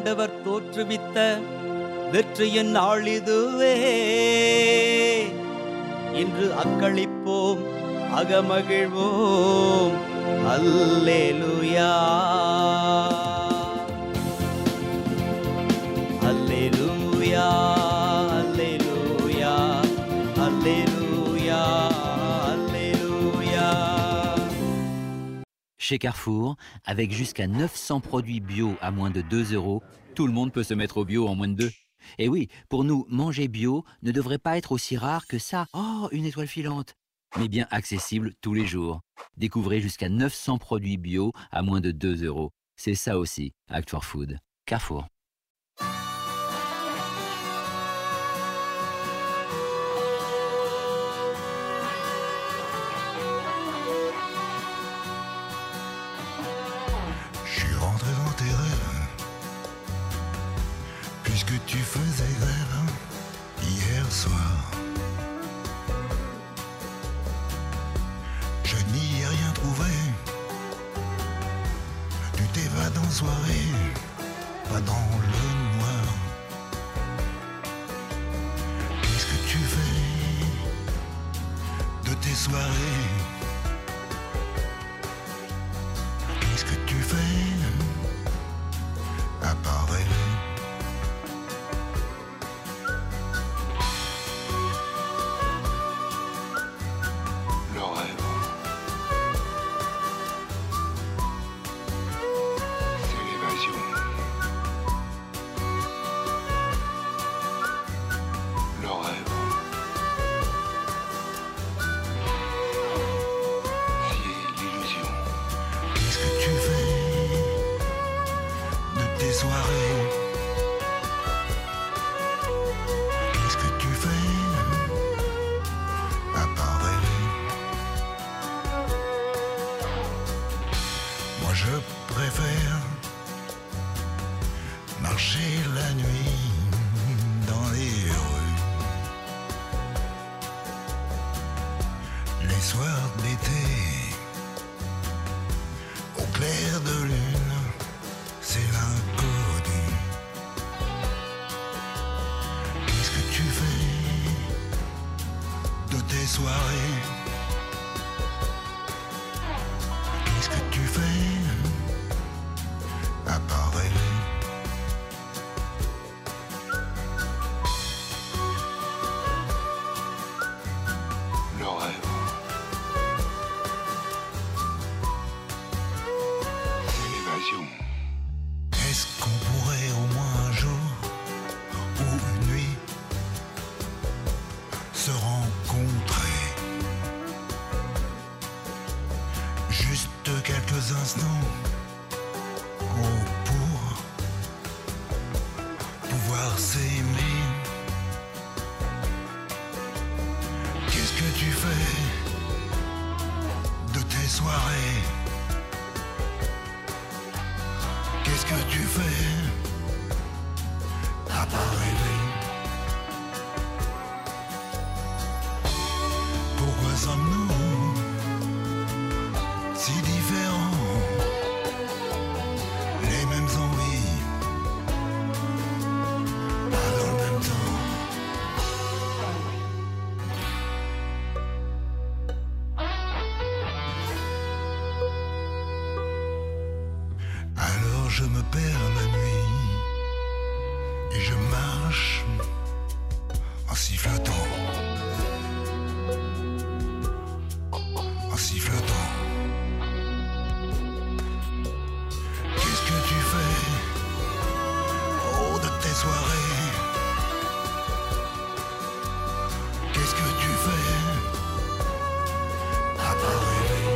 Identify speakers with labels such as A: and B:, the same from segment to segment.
A: ஆண்டவர் தோற்றுவித்த வெற்றியின் நாளிதுவே இன்று அக்களிப்போம் அகமகிழ்வோம் அல்லேலூயா அல்லேலூயா அல்லேலூயா அல்லேலூயா அல்லேலூயா
B: Chez Carrefour, avec jusqu'à 900 produits bio à moins de 2 euros, tout le monde peut se mettre au bio en moins de 2. Et oui, pour nous, manger bio ne devrait pas être aussi rare que ça. Oh, une étoile filante Mais bien accessible tous les jours. Découvrez jusqu'à 900 produits bio à moins de 2 euros. C'est ça aussi, Act for Food. Carrefour.
C: Je suis rentré dans tes rêves, puisque tu faisais grève hier soir. Je n'y ai rien trouvé. Tu t'évades en soirée, pas dans le noir. Qu'est-ce que tu fais de tes soirées Qu'est-ce que tu fais à part rêver Le rêve, c'est l'évasion. Le rêve, c'est l'illusion. Qu'est-ce que tu fais de tes soirées Qu'est-ce que tu fais à part rêver Moi je préfère marcher la nuit dans les rues. Les soirs d'été au clair de lune, c'est l'inconnu. Qu'est-ce que tu fais de tes soirées Qu'est-ce que tu fais à part rêver Le rêve. C'est l'évasion. Est-ce qu'on pourrait au moins un jour ou une nuit se rencontrer Juste quelques instants oh, pour pouvoir s'aimer. Qu'est-ce que tu fais de tes soirées Qu'est-ce que tu fais à part rêver Pourquoi sommes-nous si différents Les mêmes envies, pas dans le même temps. Alors je me perds la nuit et je marche en sifflotant. En sifflotant. Qu'est-ce que tu fais Oh, de tes soirées Qu'est-ce que tu fais À part rêver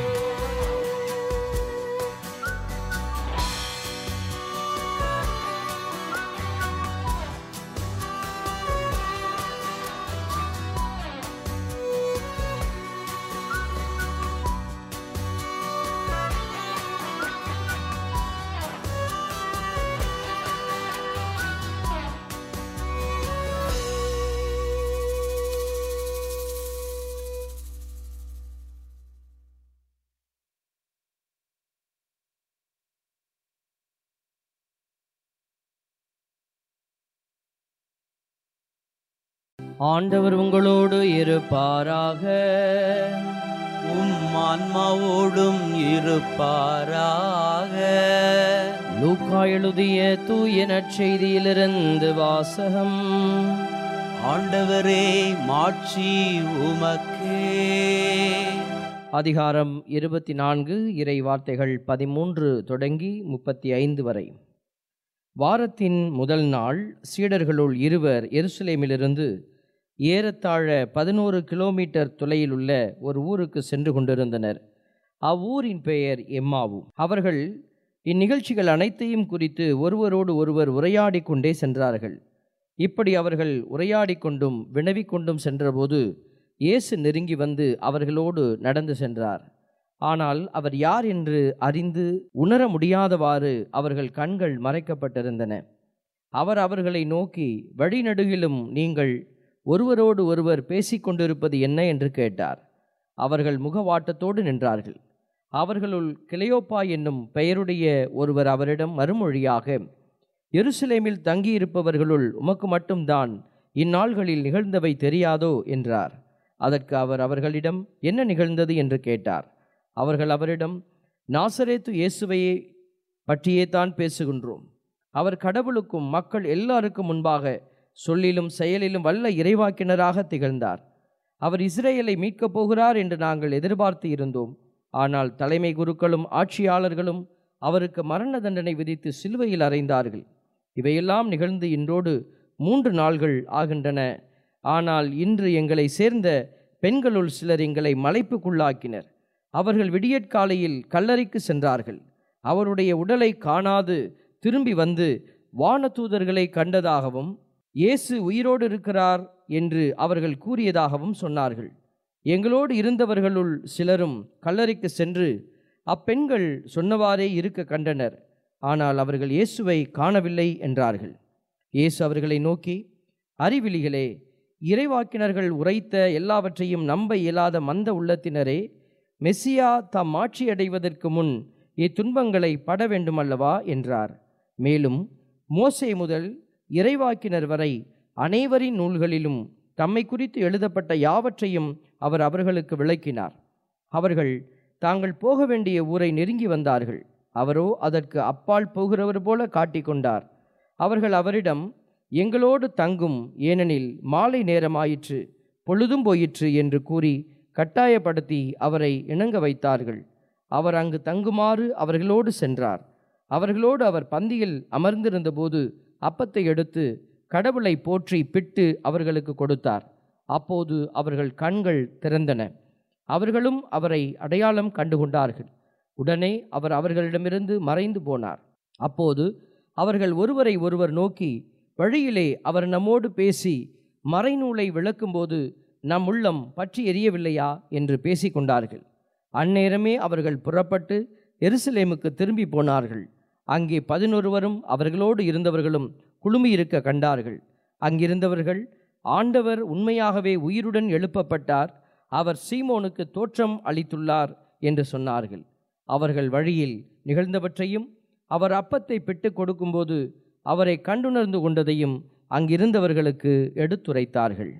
D: ஆண்டவர் உங்களோடு இருப்பாராக
A: உம் ஆன்மாவோடும் இருப்பாராக
D: லூக்கா எழுதிய தூய நற்செய்தியிலிருந்து வாசகம்
A: ஆண்டவரே மாட்சி உமக்கே
D: அதிகாரம் இருபத்தி நான்கு இறை வார்த்தைகள் பதிமூன்று தொடங்கி முப்பத்தி ஐந்து வரை வாரத்தின் முதல் நாள் சீடர்களுள் இருவர் எருசலேமிலிருந்து ஏறத்தாழ பதினோரு கிலோமீட்டர் தொலையில் உள்ள ஒரு ஊருக்கு சென்று கொண்டிருந்தனர் அவ்வூரின் பெயர் எம்மாவு அவர்கள் இந்நிகழ்ச்சிகள் அனைத்தையும் குறித்து ஒருவரோடு ஒருவர் உரையாடிக் கொண்டே சென்றார்கள் இப்படி அவர்கள் உரையாடிக் கொண்டும் வினவிக் கொண்டும் சென்றபோது இயேசு நெருங்கி வந்து அவர்களோடு நடந்து சென்றார் ஆனால் அவர் யார் என்று அறிந்து உணர முடியாதவாறு அவர்கள் கண்கள் மறைக்கப்பட்டிருந்தன அவர் அவர்களை நோக்கி வழிநடுகிலும் நீங்கள் ஒருவரோடு ஒருவர் பேசிக்கொண்டிருப்பது என்ன என்று கேட்டார் அவர்கள் முகவாட்டத்தோடு நின்றார்கள் அவர்களுள் கிளையோப்பா என்னும் பெயருடைய ஒருவர் அவரிடம் மறுமொழியாக எருசலேமில் தங்கியிருப்பவர்களுள் உமக்கு மட்டும்தான் இந்நாள்களில் நிகழ்ந்தவை தெரியாதோ என்றார் அதற்கு அவர் அவர்களிடம் என்ன நிகழ்ந்தது என்று கேட்டார் அவர்கள் அவரிடம் நாசரேத்து இயேசுவையே பற்றியே தான் பேசுகின்றோம் அவர் கடவுளுக்கும் மக்கள் எல்லாருக்கும் முன்பாக சொல்லிலும் செயலிலும் வல்ல இறைவாக்கினராக திகழ்ந்தார் அவர் இஸ்ரேலை மீட்கப் போகிறார் என்று நாங்கள் எதிர்பார்த்து இருந்தோம் ஆனால் தலைமை குருக்களும் ஆட்சியாளர்களும் அவருக்கு மரண தண்டனை விதித்து சிலுவையில் அறைந்தார்கள் இவையெல்லாம் நிகழ்ந்து இன்றோடு மூன்று நாள்கள் ஆகின்றன ஆனால் இன்று எங்களை சேர்ந்த பெண்களுள் சிலர் எங்களை மலைப்புக்குள்ளாக்கினர் அவர்கள் விடியற்காலையில் கல்லறைக்கு சென்றார்கள் அவருடைய உடலை காணாது திரும்பி வந்து வானதூதர்களை கண்டதாகவும் இயேசு உயிரோடு இருக்கிறார் என்று அவர்கள் கூறியதாகவும் சொன்னார்கள் எங்களோடு இருந்தவர்களுள் சிலரும் கல்லறைக்கு சென்று அப்பெண்கள் சொன்னவாறே இருக்க கண்டனர் ஆனால் அவர்கள் இயேசுவை காணவில்லை என்றார்கள் இயேசு அவர்களை நோக்கி அறிவிலிகளே இறைவாக்கினர்கள் உரைத்த எல்லாவற்றையும் நம்ப இயலாத மந்த உள்ளத்தினரே மெஸ்ஸியா தாம் மாட்சி அடைவதற்கு முன் இத்துன்பங்களை பட வேண்டுமல்லவா என்றார் மேலும் மோசே முதல் இறைவாக்கினர் வரை அனைவரின் நூல்களிலும் தம்மை குறித்து எழுதப்பட்ட யாவற்றையும் அவர் அவர்களுக்கு விளக்கினார் அவர்கள் தாங்கள் போக வேண்டிய ஊரை நெருங்கி வந்தார்கள் அவரோ அதற்கு அப்பால் போகிறவர் போல காட்டிக்கொண்டார் அவர்கள் அவரிடம் எங்களோடு தங்கும் ஏனெனில் மாலை நேரமாயிற்று பொழுதும் போயிற்று என்று கூறி கட்டாயப்படுத்தி அவரை இணங்க வைத்தார்கள் அவர் அங்கு தங்குமாறு அவர்களோடு சென்றார் அவர்களோடு அவர் பந்தியில் அமர்ந்திருந்தபோது அப்பத்தை எடுத்து கடவுளை போற்றி பிட்டு அவர்களுக்கு கொடுத்தார் அப்போது அவர்கள் கண்கள் திறந்தன அவர்களும் அவரை அடையாளம் கண்டுகொண்டார்கள் உடனே அவர் அவர்களிடமிருந்து மறைந்து போனார் அப்போது அவர்கள் ஒருவரை ஒருவர் நோக்கி வழியிலே அவர் நம்மோடு பேசி மறைநூலை விளக்கும்போது நம் உள்ளம் பற்றி எரியவில்லையா என்று பேசிக்கொண்டார்கள் அந்நேரமே அவர்கள் புறப்பட்டு எருசலேமுக்கு திரும்பி போனார்கள் அங்கே பதினொருவரும் அவர்களோடு இருந்தவர்களும் குழுமியிருக்க கண்டார்கள் அங்கிருந்தவர்கள் ஆண்டவர் உண்மையாகவே உயிருடன் எழுப்பப்பட்டார் அவர் சீமோனுக்கு தோற்றம் அளித்துள்ளார் என்று சொன்னார்கள் அவர்கள் வழியில் நிகழ்ந்தவற்றையும் அவர் அப்பத்தை பிட்டு கொடுக்கும்போது அவரை கண்டுணர்ந்து கொண்டதையும் அங்கிருந்தவர்களுக்கு எடுத்துரைத்தார்கள்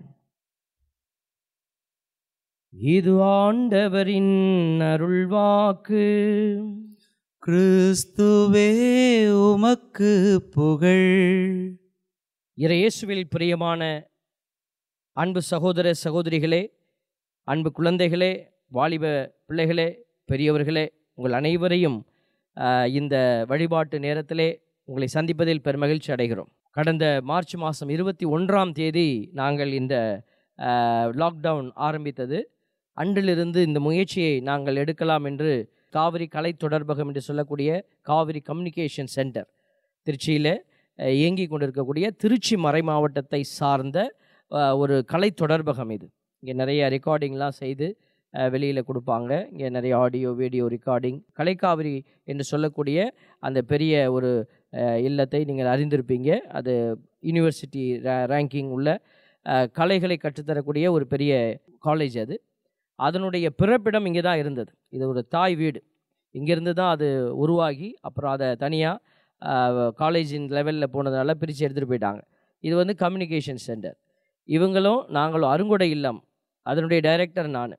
D: இது ஆண்டவரின் அருள்வாக்கு
A: கிறிஸ்துவே உமக்கு புகழ்
D: இறையேசுவில் பிரியமான அன்பு சகோதர சகோதரிகளே அன்பு குழந்தைகளே வாலிப பிள்ளைகளே பெரியவர்களே உங்கள் அனைவரையும் ஆஹ், இந்த வழிபாட்டு நேரத்திலே உங்களை சந்திப்பதில் பெருமகிழ்ச்சி அடைகிறோம் கடந்த மார்ச் மாதம் இருபத்தி ஒன்றாம் தேதி நாங்கள் இந்த லாக்டவுன் ஆரம்பித்தது அன்றிலிருந்து இந்த முயற்சியை நாங்கள் எடுக்கலாம் என்று காவிரி கலை தொடர்பகம் என்று சொல்லக்கூடிய காவிரி கம்யூனிகேஷன் சென்டர் திருச்சியில் அஹ், இயங்கிக் கொண்டிருக்கக்கூடிய திருச்சி மறை மாவட்டத்தை சார்ந்த அஹ், ஒரு கலை தொடர்பகம் இது இங்கே நிறைய ரெக்கார்டிங்லாம் செய்து வெளியில் கொடுப்பாங்க இங்கே நிறைய ஆடியோ வீடியோ ரெக்கார்டிங் கலைக்காவிரி என்று சொல்லக்கூடிய அந்த பெரிய ஒரு அஹ், இல்லத்தை நீங்கள் அறிந்திருப்பீங்க அது யூனிவர்சிட்டி ரேங்கிங் உள்ள அஹ், கலைகளை கற்றுத்தரக்கூடிய ஒரு பெரிய காலேஜ் அது அதனுடைய பிறப்பிடம் இங்கே தான் இருந்தது இது ஒரு தாய் வீடு இங்கேருந்து தான் அது உருவாகி அப்புறம் அதை தனியாக காலேஜின் லெவலில் போனதுனால பிரித்து எடுத்துகிட்டு போயிட்டாங்க இது வந்து கம்யூனிகேஷன் சென்டர் இவங்களும் நாங்களும் அருங்கொடை இல்லம் அதனுடைய டைரக்டர் நான்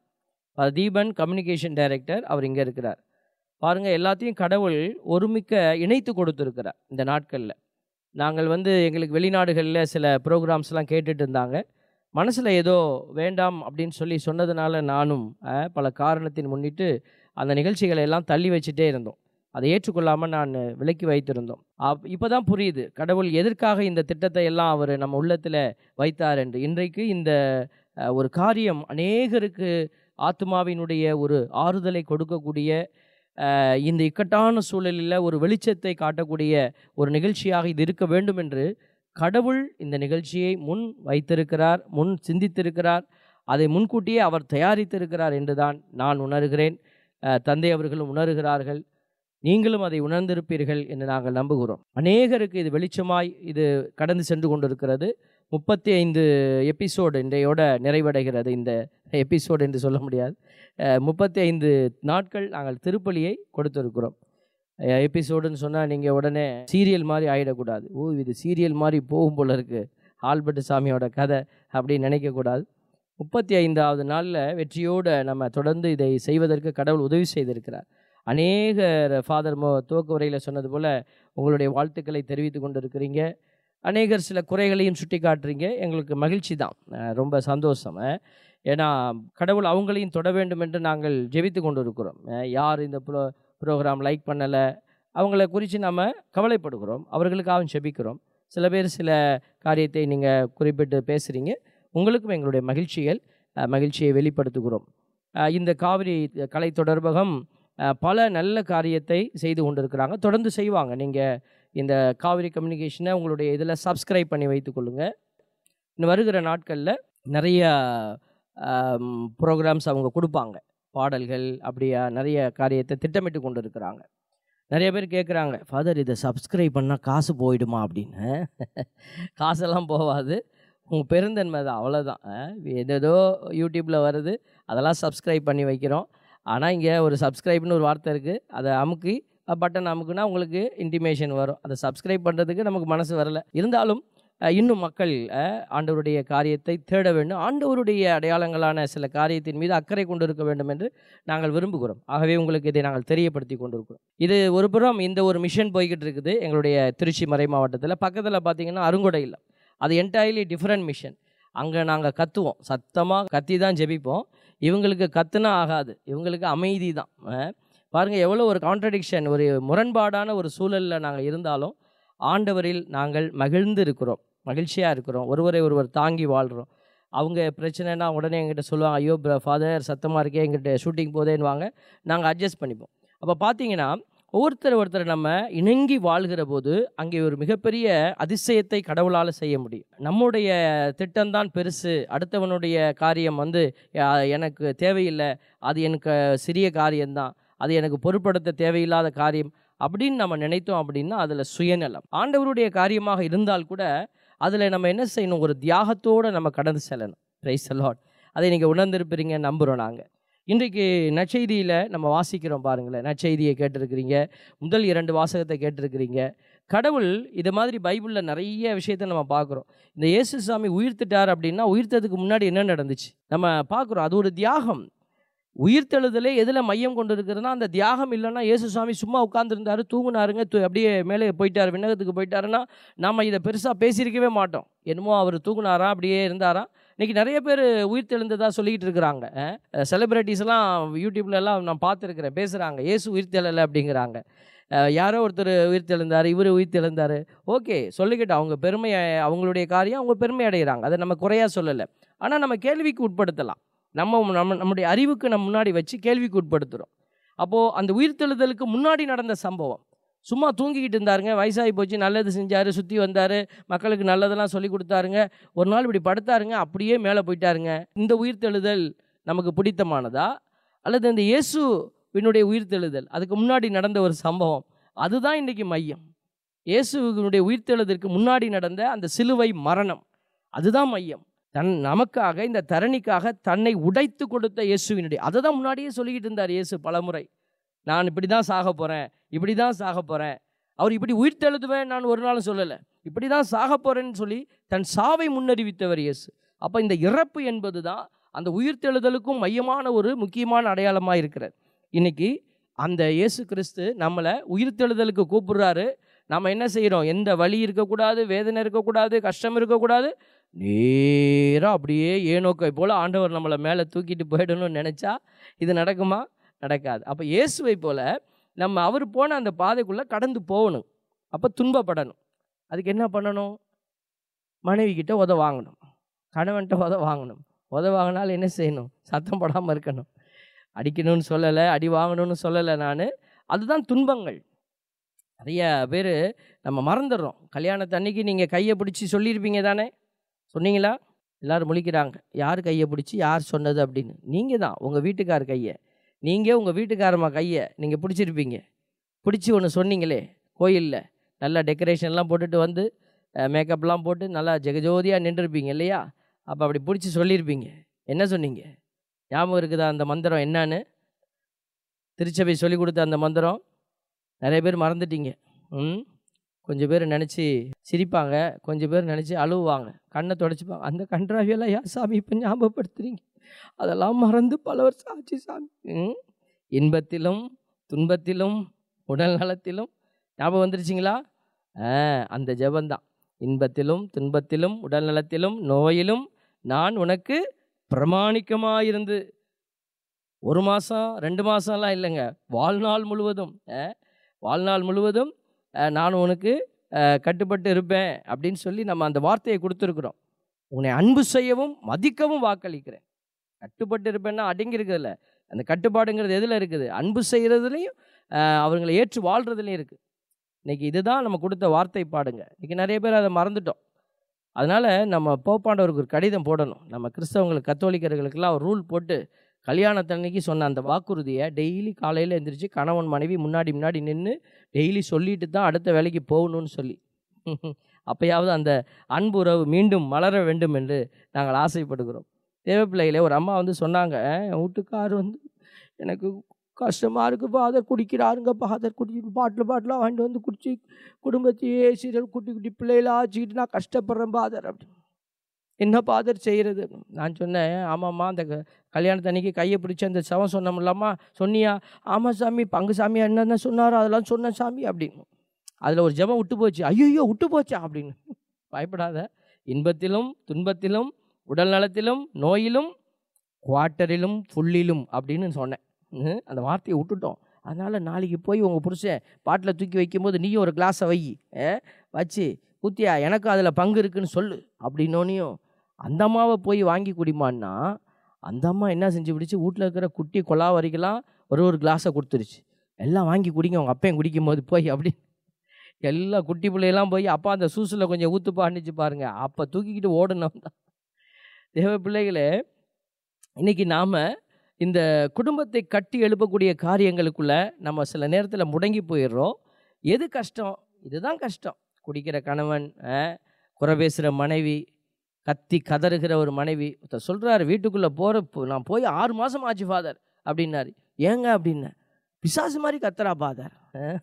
D: தீபன் கம்யூனிகேஷன் டைரக்டர் அவர் இங்கே இருக்கிறார் பாருங்கள் எல்லாத்தையும் கடவுள் ஒருமிக்க இணைத்து கொடுத்துருக்கிறார் இந்த நாட்களில் நாங்கள் வந்து எங்களுக்கு வெளிநாடுகளில் சில ப்ரோக்ராம்ஸ்லாம் கேட்டுட்டு இருந்தாங்க மனசில் ஏதோ வேண்டாம் அப்படின்னு சொல்லி சொன்னதுனால நானும் அஹ், பல காரணத்தின் முன்னிட்டு அந்த நிகழ்ச்சிகளை எல்லாம் தள்ளி வச்சுட்டே இருந்தோம் அதை ஏற்றுக்கொள்ளாமல் நான் விலக்கி வைத்திருந்தோம் அப் இப்போ தான் புரியுது கடவுள் எதற்காக இந்த திட்டத்தை எல்லாம் அவர் நம்ம உள்ளத்தில் வைத்தார் என்று இன்றைக்கு இந்த அஹ், ஒரு காரியம் அநேகருக்கு ஆத்மாவினுடைய ஒரு ஆறுதலை கொடுக்கக்கூடிய அஹ், இந்த இக்கட்டான சூழலில் ஒரு வெளிச்சத்தை காட்டக்கூடிய ஒரு நிகழ்ச்சியாக இது இருக்க வேண்டும் என்று கடவுள் இந்த நிகழ்ச்சியை முன் வைத்திருக்கிறார் முன் சிந்தித்திருக்கிறார் அதை முன்கூட்டியே அவர் தயாரித்திருக்கிறார் என்றுதான் நான் உணர்கிறேன் அஹ், தந்தை அவர்களும் உணர்கிறார்கள் நீங்களும் அதை உணர்ந்திருப்பீர்கள் என்று நாங்கள் நம்புகிறோம் அநேகருக்கு இது வெளிச்சமாய் இது கடந்து சென்று கொண்டிருக்கிறது முப்பத்தி ஐந்து எபிசோடு இன்றையோட நிறைவடைகிறது இந்த எபிசோடு என்று சொல்ல முடியாது முப்பத்தி ஐந்து நாட்கள் நாங்கள் திருப்பலியை கொடுத்திருக்கிறோம் எபிசோடுன்னு சொன்னால் நீங்கள் உடனே சீரியல் மாதிரி ஆகிடக்கூடாது ஓ இது சீரியல் மாதிரி போகும் போல இருக்குது ஆல்பர்ட் சாமியோட கதை அப்படின்னு நினைக்கக்கூடாது முப்பத்தி ஐந்தாவது நாளில் வெற்றியோடு நம்ம தொடர்ந்து இதை செய்வதற்கு கடவுள் உதவி செய்திருக்கிறார் அநேகர் ஃபாதர் மோ துவக்க உரையில் சொன்னது போல் உங்களுடைய வாழ்த்துக்களை தெரிவித்து கொண்டு இருக்கிறீங்க அநேகர் சில குறைகளையும் சுட்டி காட்டுறீங்க எங்களுக்கு மகிழ்ச்சி தான் அஹ் ரொம்ப சந்தோஷம் அஹ் ஏன்னா கடவுள் அவங்களையும் தொட வேண்டும் என்று நாங்கள் ஜெபித்து கொண்டு இருக்கிறோம் அஹ் யார் இந்த ப்ரோ ப்ரோக்ராம் லைக் பண்ணலை அவங்கள குறித்து நம்ம கவலைப்படுகிறோம் அவர்களுக்காகவும் ஜெபிக்கிறோம் சில பேர் சில காரியத்தை நீங்கள் குறிப்பிட்டு பேசுகிறீங்க உங்களுக்கும் எங்களுடைய மகிழ்ச்சிகள் அஹ் மகிழ்ச்சியை வெளிப்படுத்துகிறோம் அஹ் இந்த காவிரி கலை தொடர்பகம் அஹ் பல நல்ல காரியத்தை செய்து கொண்டிருக்கிறாங்க தொடர்ந்து செய்வாங்க நீங்கள் இந்த காவிரி கம்யூனிகேஷனை உங்களுடைய இதில் சப்ஸ்கிரைப் பண்ணி வைத்துக்கொள்ளுங்க இன்னும் வருகிற நாட்களில் நிறைய ப்ரோக்ராம்ஸ் அவங்க கொடுப்பாங்க பாடல்கள் அப்படியா நிறைய காரியத்தை திட்டமிட்டு கொண்டு இருக்கிறாங்க நிறைய பேர் கேட்குறாங்க ஃபாதர் இதை சப்ஸ்கிரைப் பண்ணால் காசு போயிடுமா அப்படின்னு காசெல்லாம் போகாது உங்கள் பெருந்தன்மை தான் அவ்வளோதான் ஏதேதோ யூடியூப்பில் வருது அதெல்லாம் சப்ஸ்கிரைப் பண்ணி வைக்கிறோம் ஆனால் இங்கே ஒரு சப்ஸ்கிரைப்னு ஒரு வார்த்தை இருக்குது அதை அமுக்கி பட்டன் அமுக்குனா உங்களுக்கு இன்டிமேஷன் வரும் அதை சப்ஸ்கிரைப் பண்ணுறதுக்கு நமக்கு மனசு வரல இருந்தாலும் அஹ், இன்னும் மக்கள் அஹ், ஆண்டவருடைய காரியத்தை தேட வேண்டும் ஆண்டவருடைய அடையாளங்களான சில காரியத்தின் மீது அக்கறை கொண்டு இருக்க வேண்டும் என்று நாங்கள் விரும்புகிறோம் ஆகவே உங்களுக்கு இதை நாங்கள் தெரியப்படுத்தி கொண்டிருக்கிறோம் இது ஒரு புறம் இந்த ஒரு மிஷன் போய்கிட்டு இருக்குது எங்களுடைய திருச்சி மறை மாவட்டத்தில் பக்கத்தில் பார்த்தீங்கன்னா அருங்கொடை இல்லம் அது என்டையர்லி டிஃப்ரெண்ட் மிஷன் அங்கே நாங்கள் கத்துவோம் சத்தமாக கத்தி தான் ஜெபிப்போம் இவங்களுக்கு கத்துனா ஆகாது இவங்களுக்கு அமைதி தான் அஹ், பாருங்க எவ்வளோ ஒரு கான்ட்ரடிக்ஷன் ஒரு முரண்பாடான ஒரு சூழலில் நாங்கள் இருந்தாலும் ஆண்டவரில் நாங்கள் மகிழ்ந்து இருக்கிறோம் மகிழ்ச்சியாக இருக்கிறோம் ஒருவரை ஒருவர் தாங்கி வாழ்கிறோம் அவங்க பிரச்சனைனா உடனே எங்கிட்ட சொல்லுவாங்க ஐயோ ஃபாதர் சத்தமாக இருக்கே எங்கிட்ட ஷூட்டிங் போதேன்னுவாங்க நாங்கள் அட்ஜஸ்ட் பண்ணிப்போம் அப்போ பார்த்தீங்கன்னா ஒவ்வொருத்தர் ஒருத்தர் நம்ம இணங்கி வாழ்கிற போது அங்கே ஒரு மிகப்பெரிய அதிசயத்தை கடவுளால் செய்ய முடியும் நம்முடைய திட்டம்தான் பெருசு அடுத்தவனுடைய காரியம் வந்து அஹ், எனக்கு தேவையில்லை அது எனக்கு சிறிய காரியம்தான் அது எனக்கு பொருட்படுத்த தேவையில்லாத காரியம் அப்படின்னு நம்ம நினைத்தோம் அப்படின்னா அதில் சுயநலம் ஆண்டவருடைய காரியமாக இருந்தால் கூட அதில் நம்ம என்ன செய்யணும் ஒரு தியாகத்தோடு நம்ம கடந்து செல்லணும் பிரைஸ் லார்ட் அதை நீங்கள் உணர்ந்திருப்பீங்க நம்புகிறோம் நாங்கள் இன்றைக்கு நற்செய்தியில் நம்ம வாசிக்கிறோம் பாருங்களேன் நற்செய்தியை கேட்டிருக்கிறீங்க முதல் இரண்டு வாசகத்தை கேட்டிருக்கிறீங்க கடவுள் இது மாதிரி பைபிளில் நிறைய விஷயத்தை நம்ம பார்க்குறோம் இந்த இயேசு சாமி உயிர்த்துட்டார் அப்படின்னா உயிர்த்ததுக்கு முன்னாடி என்ன நடந்துச்சு நம்ம பார்க்குறோம் அது ஒரு தியாகம் உயிர்த்தெழுதலே எதில் மையம் கொண்டு இருக்கிறதுனா அந்த தியாகம் இல்லைன்னா இயேசு சாமி சும்மா உட்காந்துருந்தாரு தூங்குனாருங்க தூ அப்படியே மேலே போயிட்டார் விண்ணகத்துக்கு போயிட்டாருன்னா நாம் இதை பெருசாக பேசியிருக்கவே மாட்டோம் என்னமோ அவர் தூங்குனாரா அப்படியே இருந்தாரா இன்றைக்கி நிறைய பேர் உயிர்த்தெழுந்ததா சொல்லிக்கிட்டு இருக்கிறாங்க செலிப்ரிட்டிஸ்லாம் யூடியூப்ல எல்லாம் நான் பார்த்துருக்கிறேன் பேசுகிறாங்க இயேசு உயிர்த்தெழலை அப்படிங்கிறாங்க அஹ் யாரோ ஒருத்தர் உயிர்த்தெழுந்தார் இவர் உயிர்த்தெழுந்தார் ஓகே சொல்லிக்கிட்டு அவங்க பெருமை அவங்களுடைய காரியம் அவங்க பெருமை அடைகிறாங்க அதை நம்ம குறையாக சொல்லலை ஆனால் நம்ம கேள்விக்கு உட்படுத்தலாம் நம்ம நம்ம நம்முடைய அறிவுக்கு நம்ம முன்னாடி வச்சு கேள்விக்கு உட்படுத்துகிறோம் அப்போது அந்த உயிர்த்தெழுதலுக்கு முன்னாடி நடந்த சம்பவம் சும்மா தூங்கிக்கிட்டு இருந்தாருங்க வயசாகி போச்சு நல்லது செஞ்சார் சுற்றி வந்தார் மக்களுக்கு நல்லதெல்லாம் சொல்லி கொடுத்தாருங்க ஒரு நாள் இப்படி படுத்தாருங்க அப்படியே மேலே போயிட்டாருங்க இந்த உயிர்த்தெழுதல் நமக்கு பிடித்தமானதா அல்லது இந்த இயேசுவினுடைய உயிர்த்தெழுதல் அதுக்கு முன்னாடி நடந்த ஒரு சம்பவம் அதுதான் இன்றைக்கி மையம் இயேசுவினுடைய உயிர்த்தெழுதலுக்கு முன்னாடி நடந்த அந்த சிலுவை மரணம் அதுதான் மையம் தன் நமக்காக இந்த தரணிக்காக தன்னை உடைத்து கொடுத்த இயேசுவினுடைய அதை தான் முன்னாடியே சொல்லிக்கிட்டு இருந்தார் இயேசு பலமுறை நான் இப்படி தான் சாக போகிறேன் இப்படி தான் சாக போகிறேன் அவர் இப்படி உயிர்த்தெழுதுவேன் நான் ஒரு நாளும் சொல்லலை இப்படி தான் சாக போகிறேன்னு சொல்லி தன் சாவை முன்னறிவித்தவர் இயேசு அப்போ இந்த இறப்பு என்பது தான் அந்த உயிர்த்தெழுதலுக்கும் மையமான ஒரு முக்கியமான அடையாளமாக இருக்கிறது இன்னைக்கு அந்த இயேசு கிறிஸ்து நம்மளை உயிர்த்தெழுதலுக்கு கூப்பிடுறாரு நம்ம என்ன செய்கிறோம் எந்த வலி இருக்கக்கூடாது வேதனை இருக்கக்கூடாது கஷ்டம் இருக்கக்கூடாது நேராக அப்படியே ஏனோக்கை போல் ஆண்டவர் நம்மளை மேலே தூக்கிட்டு போயிடணும்னு நினச்சா இது நடக்குமா நடக்காது அப்போ இயேசுவை போல் நம்ம அவர் போன அந்த பாதைக்குள்ளே கடந்து போகணும் அப்போ துன்பப்படணும் அதுக்கு என்ன பண்ணணும் மனைவி கிட்ட உத வாங்கணும் கணவன்கிட்ட உத வாங்கணும் உத வாங்கினாலும் என்ன செய்யணும் சத்தம் போடாமல் இருக்கணும் அடிக்கணும்னு சொல்லலை அடி வாங்கணும்னு சொல்லலை நான் அதுதான் துன்பங்கள் நிறைய பேர் நம்ம மறந்துடுறோம் கல்யாணத்து அன்னைக்கு நீங்கள் கையை பிடிச்சி சொல்லியிருப்பீங்க தானே சொன்னீங்களா எல்லாரும் முழிக்கிறாங்க யார் கையை பிடிச்சி யார் சொன்னது அப்படின்னு நீங்கள் தான் உங்கள் வீட்டுக்கார் கையை நீங்கள் உங்கள் வீட்டுக்காரம்மா கையை நீங்கள் பிடிச்சிருப்பீங்க பிடிச்சி ஒன்று சொன்னீங்களே கோயிலில் நல்லா டெக்கரேஷன்லாம் போட்டுட்டு வந்து மேக்கப்லாம் போட்டு நல்லா ஜெகஜோதியாக நின்றுருப்பீங்க இல்லையா அப்போ அப்படி பிடிச்சி சொல்லியிருப்பீங்க என்ன சொன்னீங்க ஞாபகம் இருக்குதா அந்த மந்திரம் என்னன்னு திருச்சபை சொல்லி கொடுத்த அந்த மந்திரம் நிறைய பேர் மறந்துட்டீங்க ம் கொஞ்சம் பேர் நினச்சி சிரிப்பாங்க கொஞ்சம் பேர் நினச்சி அழுவாங்க கண்ணை தொடச்சிப்பாங்க அந்த கன்றாவியெல்லாம் யார் சாமி இப்போ ஞாபகப்படுத்துறீங்க அதெல்லாம் மறந்து பல வருஷம் ஆச்சு சாமி ம் இன்பத்திலும் துன்பத்திலும் உடல் நலத்திலும் ஞாபகம் வந்துருச்சிங்களா ஆ அந்த ஜெபந்தான் இன்பத்திலும் துன்பத்திலும் உடல் நலத்திலும் நோயிலும் நான் உனக்கு பிரமாணிக்கமாயிருந்து ஒரு மாதம் ரெண்டு மாதம்லாம் இல்லைங்க வாழ்நாள் முழுவதும் ஆ, வாழ்நாள் முழுவதும் ஆ, நான் உனக்கு ஆ, கட்டுப்பட்டு இருப்பேன் அப்படின்னு சொல்லி நம்ம அந்த வார்த்தையை கொடுத்துருக்குறோம் உன்னை அன்பு செய்யவும் மதிக்கவும் வாக்களிக்கிறேன் கட்டுப்பட்டு இருப்பேன்னா அடங்கி இருக்குதுல்ல அந்த கட்டுப்பாடுங்கிறது எதில் இருக்குது அன்பு செய்கிறதுலையும் அவங்களை ஏற்று வாழ்கிறதுலையும் இருக்குது இன்னைக்கு இதுதான் நம்ம கொடுத்த வார்த்தை பாடுங்க இன்னைக்கு நிறைய பேர் அதை மறந்துட்டோம் அதனால் நம்ம போப்பாண்டவருக்கு ஒரு கடிதம் போடணும் நம்ம கிறிஸ்தவங்களுக்கு கத்தோலிக்கர்களுக்கெல்லாம் ஒரு ரூல் போட்டு கல்யாணத்தன்னைக்கு சொன்ன அந்த வாக்குறுதியை டெய்லி காலையில் எந்திரிச்சு கணவன் மனைவி முன்னாடி முன்னாடி நின்று டெய்லி சொல்லிட்டு தான் அடுத்த வேலைக்கு போகணும்னு சொல்லி அப்பயாவது அந்த அன்பு உறவு மீண்டும் மலர வேண்டும் என்று நாங்கள் ஆசைப்படுகிறோம் தேவப்பிள்ளைகளே ஒரு அம்மா வந்து சொன்னாங்க என் வீட்டுக்கார் வந்து எனக்கு கஷ்டமாக இருக்குது ஃபாதர் குடிக்கிறாருங்க ஃபாதர் குடி பாட்டில் பாட்டிலாக வாங்கிட்டு வந்து குடிச்சு குடும்பத்தையே சீரியல் குட்டி குட்டி பிள்ளைகளா ஆச்சுக்கிட்டு நான் கஷ்டப்படுறேன் ஃபாதர் அப்படின்னு என்ன ஃபாதர் செய்கிறது நான் சொன்னேன் ஆமாம்மா அந்த க- கல்யாணத்தன்னைக்கு கையை பிடிச்சி அந்த சவம் சொன்னோம்லாமா சொன்னியா ஆமாம் சாமி பங்கு சாமி என்னென்ன சொன்னாரோ அதெல்லாம் சொன்னேன் சாமி அப்படின்னு அதில் ஒரு ஜெபம் விட்டு போச்சு ஐயோ விட்டு போச்சா அப்படின்னு பயப்படாத இன்பத்திலும் துன்பத்திலும் உடல் நலத்திலும் நோயிலும் குவார்ட்டரிலும் ஃபுல்லிலும் அப்படின்னு சொன்னேன் ம், அந்த வார்த்தையை விட்டுட்டோம் அதனால் நாளைக்கு போய் உங்கள் புருஷன் பாட்டில் தூக்கி வைக்கும்போது நீயும் ஒரு கிளாஸை வை ஏ, வச்சு ஊத்தியா எனக்கு அதில் பங்கு இருக்குன்னு சொல்லு அப்படின்னோனையும் அந்த அம்மாவை போய் வாங்கி குடிமான்னா அந்த அம்மா என்ன செஞ்சு பிடிச்சி வீட்டில் இருக்கிற குட்டி கொலா வரைக்கெல்லாம் ஒரு ஒரு கிளாஸை கொடுத்துருச்சு எல்லாம் வாங்கி குடிங்க உங்கள் அப்பையும் குடிக்கும் போது போய் அப்படி எல்லா குட்டி பிள்ளையெல்லாம் போய் அப்பா அந்த சூசில் கொஞ்சம் ஊற்றுப்பான்னுச்சு பாருங்க அப்போ தூக்கிக்கிட்டு ஓடணும் தான் தேவ பிள்ளைகளே இன்னைக்கு நாம் இந்த குடும்பத்தை கட்டி எழுப்பக்கூடிய காரியங்களுக்குள்ள நம்ம சில நேரத்தில் முடங்கி போயிடுறோம் எது கஷ்டம் இதுதான் கஷ்டம் குடிக்கிற கணவன் அஹ், குறை பேசுகிற மனைவி கத்தி கதறுகிற ஒரு மனைவி ஒருத்தர் சொல்கிறாரு வீட்டுக்குள்ளே போகிற நான் போய் ஆறு மாதம் ஆச்சு ஃபாதர் அப்படின்னாரு ஏங்க அப்படின்னேன் பிசாசு மாதிரி கத்துறா ஃபாதர்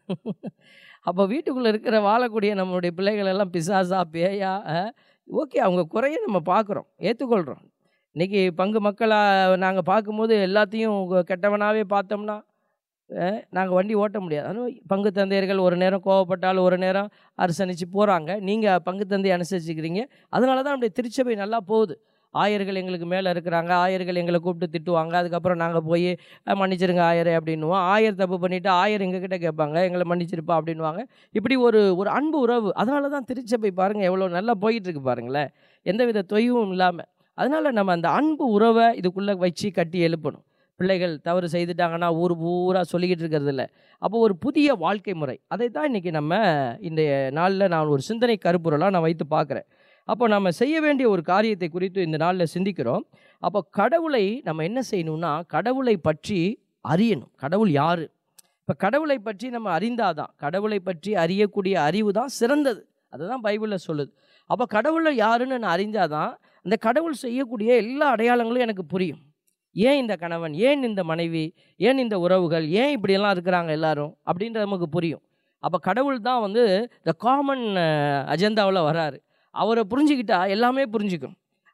D: அப்போ வீட்டுக்குள்ளே இருக்கிற வாழக்கூடிய நம்மளுடைய பிள்ளைகள் எல்லாம் பிசாசா பேயா ஓகே அவங்க குறைய நம்ம பார்க்குறோம் ஏற்றுக்கொள்கிறோம் இன்றைக்கி பங்கு மக்களாக நாங்கள் பார்க்கும்போது எல்லாத்தையும் உங்க கெட்டவனாகவே பார்த்தோம்னா நாங்கள் வண்டி ஓட்ட முடியாது ஆனால் பங்கு தந்தையர்கள் ஒரு நேரம் கோவப்பட்டாலும் ஒரு நேரம் அரசணிச்சு போகிறாங்க நீங்கள் பங்கு தந்தையை அனுசரிச்சுக்கிறீங்க அதனால தான் நம்முடைய திருச்சபை நல்லா போகுது ஆயர்கள் எங்களுக்கு மேலே இருக்கிறாங்க ஆயர்கள் எங்களை கூப்பிட்டு திட்டுவாங்க அதுக்கப்புறம் நாங்கள் போய் "அஹ், மன்னிச்சிருங்க ஆயரே அப்படின்னுவோம் ஆயர் தப்பு பண்ணிவிட்டு ஆயர் எங்ககிட்ட கேட்பாங்க எங்களை மன்னிச்சிருப்பா அப்படின்வாங்க இப்படி ஒரு ஒரு அன்பு உறவு அதனால தான் திருச்சபை பாருங்கள் எவ்வளோ நல்லா போயிட்டு இருக்கு பாருங்களேன் எந்தவித தொய்வும் இல்லாமல் அதனால் நம்ம அந்த அன்பு உறவை இதுக்குள்ளே வச்சு கட்டி எழுப்பணும் பிள்ளைகள் தவறு செய்துட்டாங்கன்னா ஊர் பூரா சொல்லிக்கிட்டு இருக்கிறது இல்லை அப்போ ஒரு புதிய வாழ்க்கை முறை அதை தான் இன்றைக்கி நம்ம இந்த நாளில் நான் ஒரு சிந்தனை கருப்பொருளாக நான் வைத்து பார்க்குறேன் அப்போ நம்ம செய்ய வேண்டிய ஒரு காரியத்தை குறித்து இந்த நாளில் சிந்திக்கிறோம் அப்போ கடவுளை நம்ம என்ன செய்யணும்னா கடவுளை பற்றி அறியணும் கடவுள் யார் இப்போ கடவுளை பற்றி நம்ம அறிந்தாதான் கடவுளை பற்றி அறியக்கூடிய அறிவு தான் சிறந்தது அதுதான் பைபிளில் சொல்லுது அப்போ கடவுளை யாருன்னு நான் அறிஞ்சாதான் அந்த கடவுள் செய்யக்கூடிய எல்லா அடையாளங்களும் எனக்கு புரியும் ஏன் இந்த கணவன் ஏன் இந்த மனைவி ஏன் இந்த உறவுகள் ஏன் இப்படியெல்லாம் இருக்கிறாங்க எல்லாரும் அப்படின்றது நமக்கு புரியும் அப்போ கடவுள் தான் வந்து இந்த காமன் அஜெண்டாவில் வராரு அவரை புரிஞ்சுக்கிட்டா எல்லாமே புரிஞ்சுக்கும்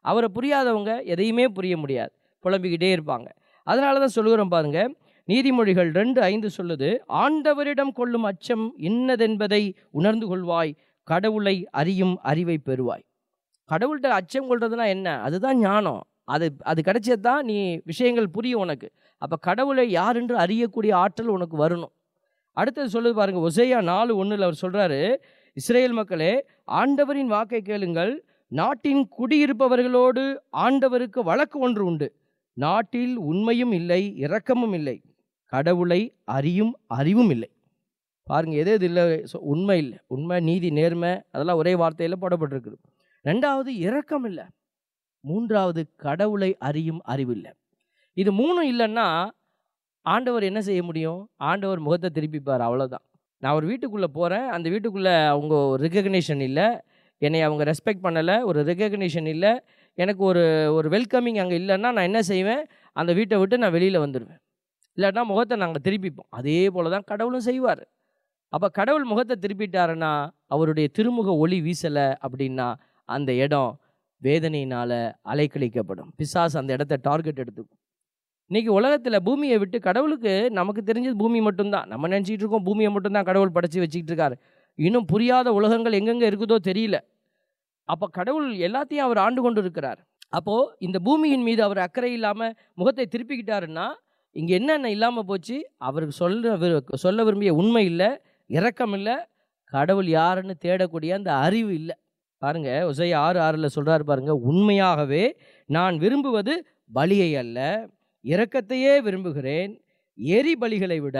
D: அவரை புரியாதவங்க எதையுமே புரிய முடியாது புலம்பிக்கிட்டே இருப்பாங்க அதனால தான் சொல்லுகிறோம் பாருங்க நீதிமொழிகள் ரெண்டு ஐந்து சொல்லுது ஆண்டவரிடம் கொள்ளும் அச்சம் இன்னதென்பதை உணர்ந்து கொள்வாய் கடவுளை அறியும் அறிவை பெறுவாய் கடவுள்கிட்ட அச்சம் கொள்றதுனா என்ன அதுதான் ஞானம் அது அது கிடைச்சது தான் நீ விஷயங்கள் புரியும் உனக்கு அப்போ கடவுளை யார் என்று அறியக்கூடிய ஆற்றல் உனக்கு வரணும் அடுத்தது சொல்லுது பாருங்க ஒசையா நாலு ஒன்றில் அவர் சொல்றாரு இஸ்ரேல் மக்களே ஆண்டவரின் வாக்கை கேளுங்கள் நாட்டின் குடியிருப்பவர்களோடு ஆண்டவருக்கு வழக்கு ஒன்று உண்டு நாட்டில் உண்மையும் இல்லை இரக்கமும் இல்லை கடவுளை அறியும் அறிவும் இல்லை பாருங்க எது எது இல்லை சொ- உண்மை இல்லை உண்மை நீதி நேர்மை அதெல்லாம் ஒரே வார்த்தையில் போடப்பட்டிருக்குது ரெண்டாவது இரக்கம் இல்லை மூன்றாவது கடவுளை அறியும் அறிவு இல்லை இது மூணும் இல்லைன்னா ஆண்டவர் என்ன செய்ய முடியும் ஆண்டவர் முகத்தை திருப்பிப்பார் அவ்வளோதான் நான் ஒரு வீட்டுக்குள்ளே போகிறேன் அந்த வீட்டுக்குள்ளே அவங்க ரெகக்னேஷன் இல்லை என்னை அவங்க ரெஸ்பெக்ட் பண்ணலை ஒரு ரெகக்னேஷன் இல்லை எனக்கு ஒரு ஒரு வெல்கமிங் அங்கே இல்லைன்னா நான் என்ன செய்வேன் அந்த வீட்டை விட்டு நான் வெளியில் வந்துடுவேன் இல்லாட்டினா முகத்தை நாங்கள் திருப்பிப்போம் அதே போல தான் கடவுளும் செய்வார் அப்போ கடவுள் முகத்தை திருப்பிட்டாருன்னா அவருடைய திருமுக ஒளி வீசலை அப்படின்னா அந்த இடம் வேதனையினால் அலைக்கழிக்கப்படும் பிசாசு அந்த இடத்த டார்கெட் எடுத்துக்கும் இன்னைக்கு உலகத்தில் பூமியை விட்டு கடவுளுக்கு நமக்கு தெரிஞ்சது பூமி மட்டும்தான் நம்ம நினச்சிட்டு இருக்கோம் பூமியை மட்டும்தான் கடவுள் படைச்சி வச்சுக்கிட்டு இருக்காரு இன்னும் புரியாத உலகங்கள் எங்கெங்கே இருக்குதோ தெரியல அப்போ கடவுள் எல்லாத்தையும் அவர் ஆண்டு கொண்டு இருக்கிறார் அப்போது இந்த பூமியின் மீது அவர் அக்கறை இல்லாமல் முகத்தை திருப்பிக்கிட்டாருன்னா இங்கே என்னென்ன இல்லாமல் போச்சு அவருக்கு சொல்ல விரு- சொல்ல விரும்பிய உண்மை இல்லை இரக்கம் இல்லை கடவுள் யாருன்னு தேடக்கூடிய அந்த அறிவு இல்லை பாருங்க உசை ஆறு ஆறில் சொல்றாரு பாருங்க உண்மையாகவே நான் விரும்புவது பலியை அல்ல இரக்கத்தையே விரும்புகிறேன் எரி பலிகளை விட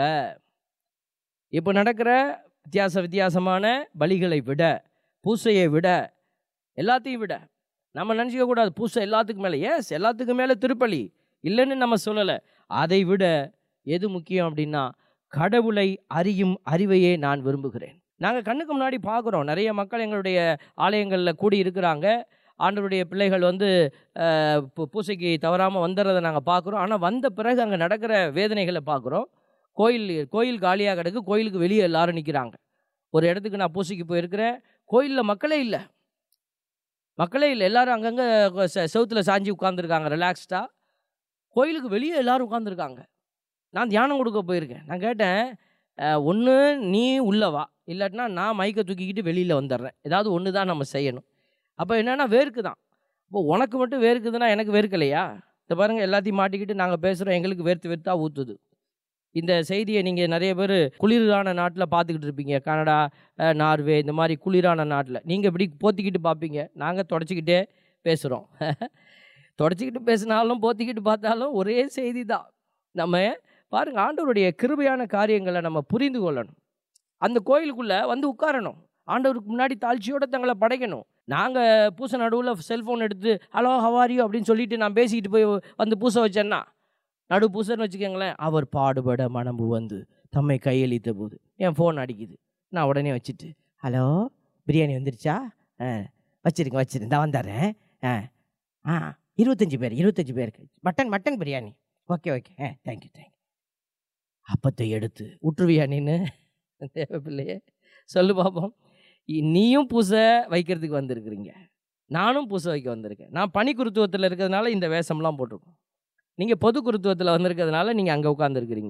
D: இப்போ நடக்கிற வித்தியாச வித்தியாசமான பலிகளை விட பூசையை விட எல்லாத்தையும் விட நம்ம நினச்சிக்க கூடாது பூசை எல்லாத்துக்கும் மேலே எஸ் எல்லாத்துக்கும் மேலே திருப்பலி இல்லைன்னு நம்ம சொல்லலை அதை விட எது முக்கியம் அப்படின்னா கடவுளை அறியும் அறிவையே நான் விரும்புகிறேன் நாங்கள் கண்ணுக்கு முன்னாடி பார்க்குறோம் நிறைய மக்கள் எங்களுடைய ஆலயங்களில் கூடி இருக்கிறாங்க ஆண்டவருடைய பிள்ளைகள் வந்து அஹ், பூ- பூசைக்கு தவறாமல் வந்துடுறதை நாங்கள் பார்க்குறோம் ஆனால் வந்த பிறகு அங்கே நடக்கிற வேதனைகளை பார்க்குறோம் கோயில் கோயில் காலியாக கிடக்கு கோயிலுக்கு வெளியே எல்லாரும் நிற்கிறாங்க ஒரு இடத்துக்கு நான் பூசைக்கு போயிருக்கிறேன் கோயிலில் மக்களே இல்லை மக்களே இல்லை எல்லாரும் அங்கங்கே செவுத்தில் சாஞ்சி உட்காந்துருக்காங்க ரிலாக்ஸ்டாக கோயிலுக்கு வெளியே எல்லாரும் உட்காந்துருக்காங்க நான் தியானம் கொடுக்க போயிருக்கேன் நான் கேட்டேன் ஒன்று நீ உள்ள வா இல்லாட்டினா நான் மைக்கை தூக்கிக்கிட்டு வெளியில் வந்துடுறேன் ஏதாவது ஒன்று தான் நம்ம செய்யணும் அப்போ என்னென்னா வேர்க்கு தான் இப்போ உனக்கு மட்டும் வேர்க்குதுன்னா எனக்கு வேர்க்கலையா இந்த பாருங்கள் எல்லாத்தையும் மாட்டிக்கிட்டு நாங்கள் பேசுகிறோம் எங்களுக்கு வேர்த்து வேர்த்தா ஊற்றுது இந்த செய்தியை நீங்கள் நிறைய பேர் குளிரான நாட்டில் பார்த்துக்கிட்டு இருப்பீங்க கனடா அஹ், நார்வே இந்த மாதிரி குளிரான நாட்டில் நீங்கள் இப்படி போத்திக்கிட்டு பார்ப்பீங்க நாங்கள் தொடச்சிக்கிட்டே பேசுகிறோம் தொடச்சிக்கிட்டு பேசினாலும் போத்திக்கிட்டு பார்த்தாலும் ஒரே செய்தி தான் நம்ம பாருங்க ஆண்டவருடைய கிருபையான காரியங்களை நம்ம புரிந்து கொள்ளணும் அந்த கோயிலுக்குள்ளே வந்து உட்காரணும் ஆண்டவருக்கு முன்னாடி தாழ்ச்சியோட தங்களை படைக்கணும் நாங்கள் பூசை நடுவில் செல்ஃபோன் எடுத்து ஹலோ ஹவாரியோ அப்படின்னு சொல்லிட்டு நான் பேசிக்கிட்டு போய் வந்து பூசை வச்சேன்னா நடு பூசைன்னு வச்சுக்கோங்களேன் அவர் பாடுபட மனம்பு வந்து தம்மை கையளித்த போது என் ஃபோன் அடிக்குது நான் உடனே வச்சுட்டு ஹலோ பிரியாணி வந்துருச்சா ஆ வச்சிருங்க வச்சிருங்க இந்த வந்தாரேன் ஆ ஆ இருபத்தஞ்சி பேர் இருபத்தஞ்சி பேருக்கு mutton mutton biryani okay okay ஆ தேங்க்யூ தேங்க்யூ அப்பத்தை எடுத்து விட்டுருவியா நீன்னு தேவ பிள்ளையே சொல்லு பார்ப்போம் இ- நீயும் பூசை வைக்கிறதுக்கு வந்திருக்கிறீங்க நானும் பூசை வைக்க வந்திருக்கேன் நான் பனி குருத்துவத்தில் இருக்கிறதுனால இந்த வேஷம்லாம் போட்டிருக்கோம் நீங்கள் பொது குருத்துவத்தில் வந்திருக்கிறதுனால நீங்கள் அங்கே உட்காந்துருக்கிறீங்க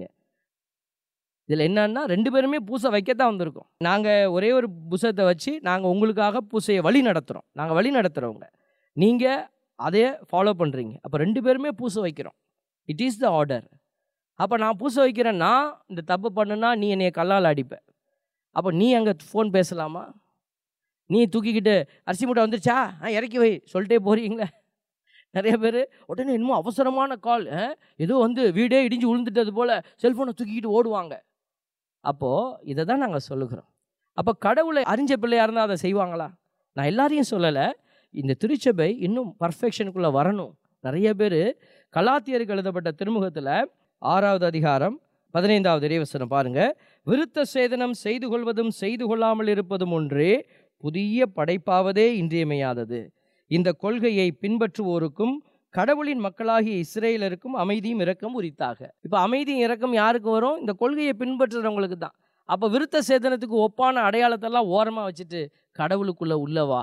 D: இதில் என்னன்னா ரெண்டு பேருமே பூசை வைக்கத்தான் வந்திருக்கோம் நாங்கள் ஒரே ஒரு புசத்தை வச்சு நாங்கள் உங்களுக்காக பூசையை வழி நடத்துகிறோம் நாங்கள் வழி நடத்துகிறவங்க நீங்கள் அதையே ஃபாலோ பண்ணுறீங்க அப்போ ரெண்டு பேருமே பூசை வைக்கிறோம் இட் இஸ் த ஆர்டர் அப்போ நான் பூசை வைக்கிறேன் நான் இந்த தப்பு பண்ணுனா நீ என்னைய கல்லால் அடிப்ப அப்போ நீ அங்கே ஃபோன் பேசலாமா நீ தூக்கிக்கிட்டு அரிசி மூட்டை வந்துருச்சா ஆ இறக்கி வை சொல்லிட்டே போறீங்களே நிறைய பேர் உடனே இன்னும் அவசரமான கால் ஏதோ வந்து வீடே இடிஞ்சு விழுந்துட்டது போல் செல்ஃபோனை தூக்கிக்கிட்டு ஓடுவாங்க அப்போது இதை தான் நாங்கள் சொல்லுகிறோம் அப்போ கடவுளை அறிஞ்ச பிள்ளையாக இருந்தால் அதை செய்வாங்களா நான் எல்லாரையும் சொல்லலை இந்த திருச்சபை இன்னும் பர்ஃபெக்ஷனுக்குள்ளே வரணும் நிறைய பேர் கலாத்தியருக்கு எழுதப்பட்ட திருமுகத்தில் ஆறாவது அதிகாரம் பதினைந்தாவது இறைவசனம் பாருங்க விருத்த சேதனம் செய்து கொள்வதும் செய்து கொள்ளாமல் இருப்பதும் ஒன்றே புதிய படைப்பாவதே இன்றியமையாதது இந்த கொள்கையை பின்பற்றுவோருக்கும் கடவுளின் மக்களாகிய இஸ்ரேலருக்கும் அமைதியும் இரக்கம் உரித்தாக இப்போ அமைதியும் இரக்கம் யாருக்கு வரும் இந்த கொள்கையை பின்பற்றுறவங்களுக்கு தான் அப்போ விருத்த சேதனத்துக்கு ஒப்பான அடையாளத்தெல்லாம் ஓரமாக வச்சுட்டு கடவுளுக்குள்ள உள்ளவா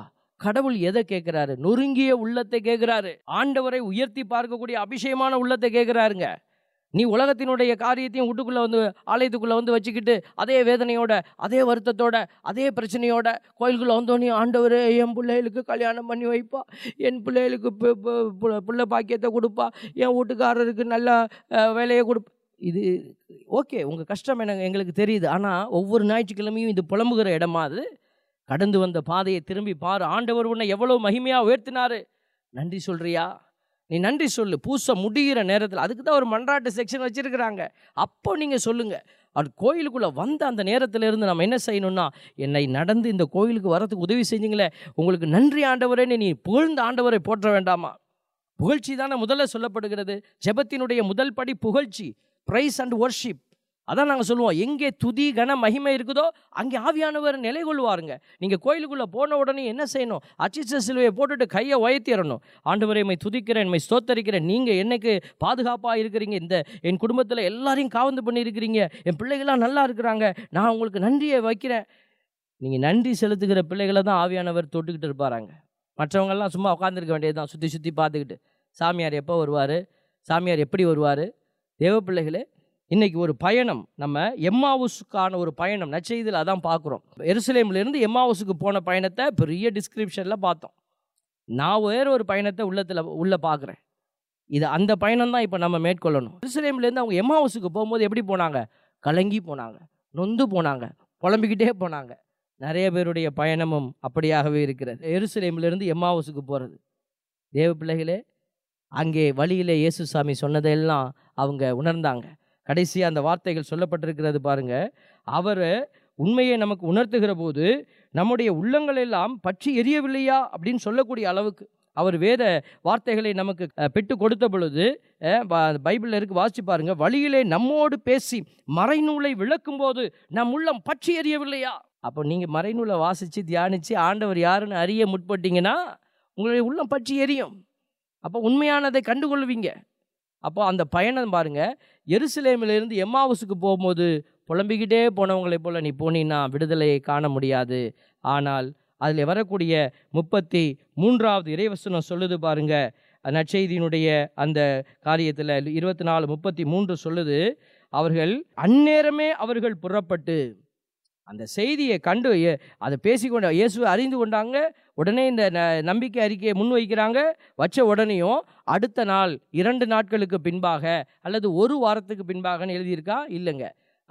D: கடவுள் எதை கேட்கிறாரு நொறுங்கிய உள்ளத்தை கேட்கிறாரு ஆண்டவரை உயர்த்தி பார்க்கக்கூடிய அபிஷேகமான உள்ளத்தை கேட்கிறாருங்க நீ உலகத்தினுடைய காரியத்தையும் வீட்டுக்குள்ளே வந்து ஆலயத்துக்குள்ளே வந்து வச்சுக்கிட்டு அதே வேதனையோட அதே வருத்தத்தோட அதே பிரச்சனையோட கோயிலுக்குள்ளே வந்தோடனே ஆண்டவரே என் பிள்ளைகளுக்கு கல்யாணம் பண்ணி வைப்பா என் பிள்ளைகளுக்கு பி- பி- பி- பிள்ளை பாக்கியத்தை கொடுப்பா என் வீட்டுக்காரருக்கு நல்ல அஹ், வேலையை கொடுப்பா இது ஓகே உங்கள் கஷ்டம் எனக்கு எங்களுக்கு தெரியுது ஆனால் ஒவ்வொரு ஞாயிற்றுக்கிழமையும் இது புலம்புகிற இடமா அது கடந்து வந்த பாதையை திரும்பி பாரு ஆண்டவர் உன்னை எவ்வளோ மகிமையாக உயர்த்தினாரு நன்றி சொல்றியா நீ நன்றி சொல்லு பூச முடிகிற நேரத்தில் அதுக்கு தான் ஒரு மன்றாட்டு செக்ஷன் வச்சுருக்கிறாங்க அப்போ நீங்கள் சொல்லுங்கள் அது கோயிலுக்குள்ளே வந்த அந்த நேரத்துல இருந்து நம்ம என்ன செய்யணும்னா என்னை நடந்து இந்த கோயிலுக்கு வரதுக்கு உதவி செஞ்சீங்களே உங்களுக்கு நன்றி ஆண்டவரேன்னு நீ புகழ்ந்த ஆண்டவரை போற்ற வேண்டாமா புகழ்ச்சி தானே முதல்ல சொல்லப்படுகிறது ஜெபத்தினுடைய முதல் படி புகழ்ச்சி ப்ரைஸ் அண்ட் ஒர்ஷிப் அதான் நாங்கள் சொல்லுவோம் எங்கே துதி கன மகிமை இருக்குதோ அங்கே ஆவியானவர் நிலை கொள்வாருங்க நீங்கள் கோயிலுக்குள்ளே போன உடனே என்ன செய்யணும் அச்சிச்ச சிலுவையை போட்டுட்டு கையை உயர்த்திடணும் ஆண்டவரை மை துதிக்கிறேன் மை ஸ்தோத்தரிக்கிறேன் நீங்கள் என்னைக்கு பாதுகாப்பாக இருக்கிறீங்க இந்த என் குடும்பத்தில் எல்லாரையும் காவந்து பண்ணியிருக்கிறீங்க என் பிள்ளைகள்லாம் நல்லா இருக்கிறாங்க நான் உங்களுக்கு நன்றியை வைக்கிறேன் நீங்கள் நன்றி செலுத்துகிற பிள்ளைகளை தான் ஆவியானவர் தொட்டுக்கிட்டு இருப்பாராங்க மற்றவங்கெல்லாம் சும்மா உட்காந்துருக்க வேண்டியது தான் சுற்றி சுற்றி பார்த்துக்கிட்டு சாமியார் எப்போ வருவார் சாமியார் எப்படி வருவார் தேவ பிள்ளைகளே இன்னைக்கு ஒரு பயணம் நம்ம எம்மாவுஸுக்கான ஒரு பயணம் நச்செய்தியில் அதான் பார்க்குறோம் எருசலேம்லேருந்து எம்மாவுஸுக்கு போன பயணத்தை பெரிய டிஸ்கிரிப்ஷனில் பார்த்தோம் நான் வேற ஒரு பயணத்தை உள்ளத்தில் உள்ளே பார்க்குறேன் இது அந்த பயணம் தான் இப்போ நம்ம மேற்கொள்ளணும் எருசலேம்லேருந்து அவங்க எம்மாவுஸுக்கு போகும்போது எப்படி போனாங்க கலங்கி போனாங்க நொந்து போனாங்க புலம்பிக்கிட்டே போனாங்க நிறைய பேருடைய பயணமும் அப்படியாகவே இருக்கிறது எருசலேம்லேருந்து எம்மாவுஸுக்கு போகிறது தேவ பிள்ளைகளே அங்கே வழியிலே இயேசுசாமி சொன்னதெல்லாம் அவங்க உணர்ந்தாங்க கடைசியாக அந்த வார்த்தைகள் சொல்லப்பட்டிருக்கிறது பாருங்க அவர் உண்மையை நமக்கு உணர்த்துகிற போது நம்முடைய உள்ளங்கள் எல்லாம் பற்றி எரியவில்லையா அப்படின்னு சொல்லக்கூடிய அளவுக்கு அவர் வேத வார்த்தைகளை நமக்கு அஹ், பெற்று கொடுத்த பொழுது அஹ், ப- பைபிள்ல இருக்கு வாசிச்சு பாருங்க வழியிலே நம்மோடு பேசி மறைநூலை விளக்கும் போது நம் உள்ளம் பற்றி எரியவில்லையா அப்போ நீங்க மறைநூலை வாசிச்சு தியானிச்சு ஆண்டவர் யாருன்னு அறிய முற்பட்டீங்கன்னா உங்களுடைய உள்ளம் பற்றி எரியும் அப்போ உண்மையானதை கண்டுகொள்வீங்க அப்போ அந்த பயணம் பாருங்க எருசலேமிலிருந்து எம்மாவுஸுக்கு போகும்போது புலம்பிக்கிட்டே போனவங்களைப் போல நீ போனீன்னா விடுதலையை காண முடியாது ஆனால் அதில் வரக்கூடிய முப்பத்தி மூன்றாவது இறைவசனம் சொல்லுது பாருங்க நற்செய்தியினுடைய அந்த காரியத்தில் இருபத்தி நாலு முப்பத்தி மூன்று சொல்லுது அவர்கள் அந்நேரமே அவர்கள் புறப்பட்டு அந்த செய்தியை கண்டு எ- அதை பேசிக்கொண்ட இயேசுவை அறிந்து கொண்டாங்க உடனே இந்த ந- நம்பிக்கை அறிக்கையை முன்வைக்கிறாங்க வச்ச உடனேயும் அடுத்த நாள் இரண்டு நாட்களுக்கு பின்பாக அல்லது ஒரு வாரத்துக்கு பின்பாகன்னு எழுதியிருக்கா இல்லைங்க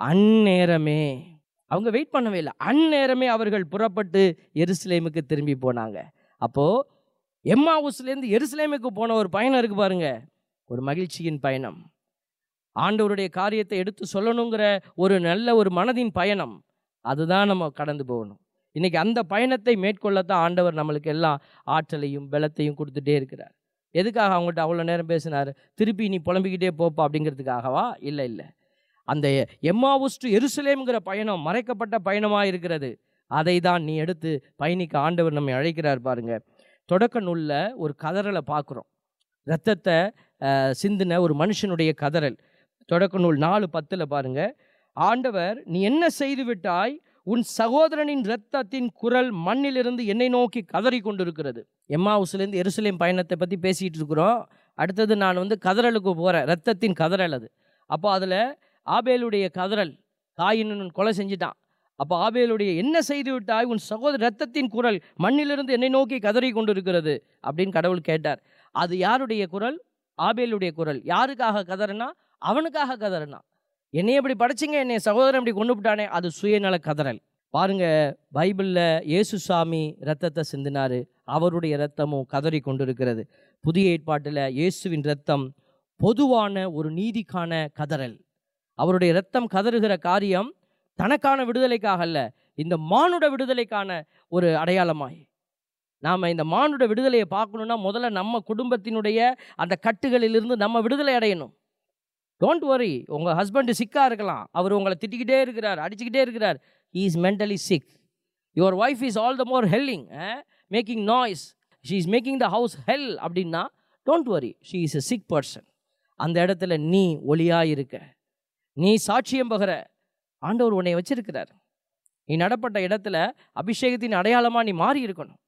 D: அந்நேரமே அவங்க வெயிட் பண்ணவே இல்லை அந்நேரமே அவர்கள் புறப்பட்டு எருசலேமுக்கு திரும்பி போனாங்க அப்போது எம்மாவுஸ்லேருந்து எருசலேமுக்கு போன ஒரு பயணம் இருக்கு பாருங்க ஒரு மகிழ்ச்சியின் பயணம் ஆண்டவருடைய காரியத்தை எடுத்து சொல்லணுங்கிற ஒரு நல்ல ஒரு மனதின் பயணம் அதுதான் நம்ம கடந்து போகணும் இன்னைக்கு அந்த பயணத்தை மேற்கொள்ளத்தான் ஆண்டவர் நம்மளுக்கு எல்லாம் ஆற்றலையும் பலத்தையும் கொடுத்துட்டே இருக்கிறார் எதுக்காக அவங்கள்ட்ட அவ்வளோ நேரம் பேசினார் திருப்பி நீ புலம்பிக்கிட்டே போப்பா அப்படிங்கிறதுக்காகவா இல்லை இல்லை அந்த எம்மாவுஸ் டு எருசலேம்ங்கிற பயணம் மறைக்கப்பட்ட பயணமாக இருக்கிறது அதை தான் நீ எடுத்து பயணிக்க ஆண்டவர் நம்மை அழைக்கிறார் பாருங்க தொடக்க நூலில் ஒரு கதறலை பார்க்குறோம் ரத்தத்தை அஹ், சிந்தின ஒரு மனுஷனுடைய கதறல் தொடக்க நூல் நாலு பத்தில் பாருங்க ஆண்டவர் நீ என்ன செய்து விட்டாய் உன் சகோதரனின் இரத்தத்தின் குரல் மண்ணிலிருந்து என்னை நோக்கி கதறி கொண்டிருக்கிறது எம்மாவுஸ்லேருந்து எருசலேம் பயணத்தை பற்றி பேசிகிட்டு இருக்கிறோம் அடுத்தது நான் வந்து கதறலுக்கு போகிறேன் ரத்தத்தின் கதறல் அது அப்போ அதில் ஆபேலுடைய கதறல் தாயின்னு கொலை செஞ்சிட்டான் அப்போ ஆபேலுடைய என்ன செய்து விட்டாய் உன் சகோதர ரத்தத்தின் குரல் மண்ணிலிருந்து என்னை நோக்கி கதறி கொண்டிருக்கிறது அப்படின்னு கடவுள் கேட்டார் அது யாருடைய குரல் ஆபேலுடைய குரல் யாருக்காக கதறனா அவனுக்காக கதறனா என்னை எப்படி படைச்சிங்க என்னை சகோதரன் இப்படி கொண்டு விட்டானே அது சுயநல கதறல் பாருங்க பைபிளில் இயேசுசாமி ரத்தத்தை சிந்தினாரு அவருடைய ரத்தமும் கதறி கொண்டிருக்கிறது புதிய ஏற்பாட்டில் இயேசுவின் ரத்தம் பொதுவான ஒரு நீதிக்கான கதறல் அவருடைய ரத்தம் கதறுகிற காரியம் தனக்கான விடுதலைக்காக அல்ல இந்த மானுட விடுதலைக்கான ஒரு அடையாளமாய் நாம் இந்த மானுட விடுதலையை பார்க்கணுன்னா முதல்ல நம்ம குடும்பத்தினுடைய அந்த கட்டுகளிலிருந்து நம்ம விடுதலை அடையணும் டோன்ட் வரி உங்கள் ஹஸ்பண்டு சிக்காக இருக்கலாம் அவர் உங்களை திட்டிக்கிட்டே இருக்கிறார் அடிச்சுக்கிட்டே இருக்கிறார் he is mentally sick your wife is all the more yelling making noise she is making the house hell அப்படின்னா don't worry she is a sick person அந்த இடத்துல நீ ஒளியாக இருக்க நீ சாட்சியம் பகிர ஆண்டவர் உன்னை வச்சிருக்கிறார் நீ நடப்பட்ட இடத்துல அபிஷேகத்தின் அடையாளமாக நீ மாறி இருக்கணும்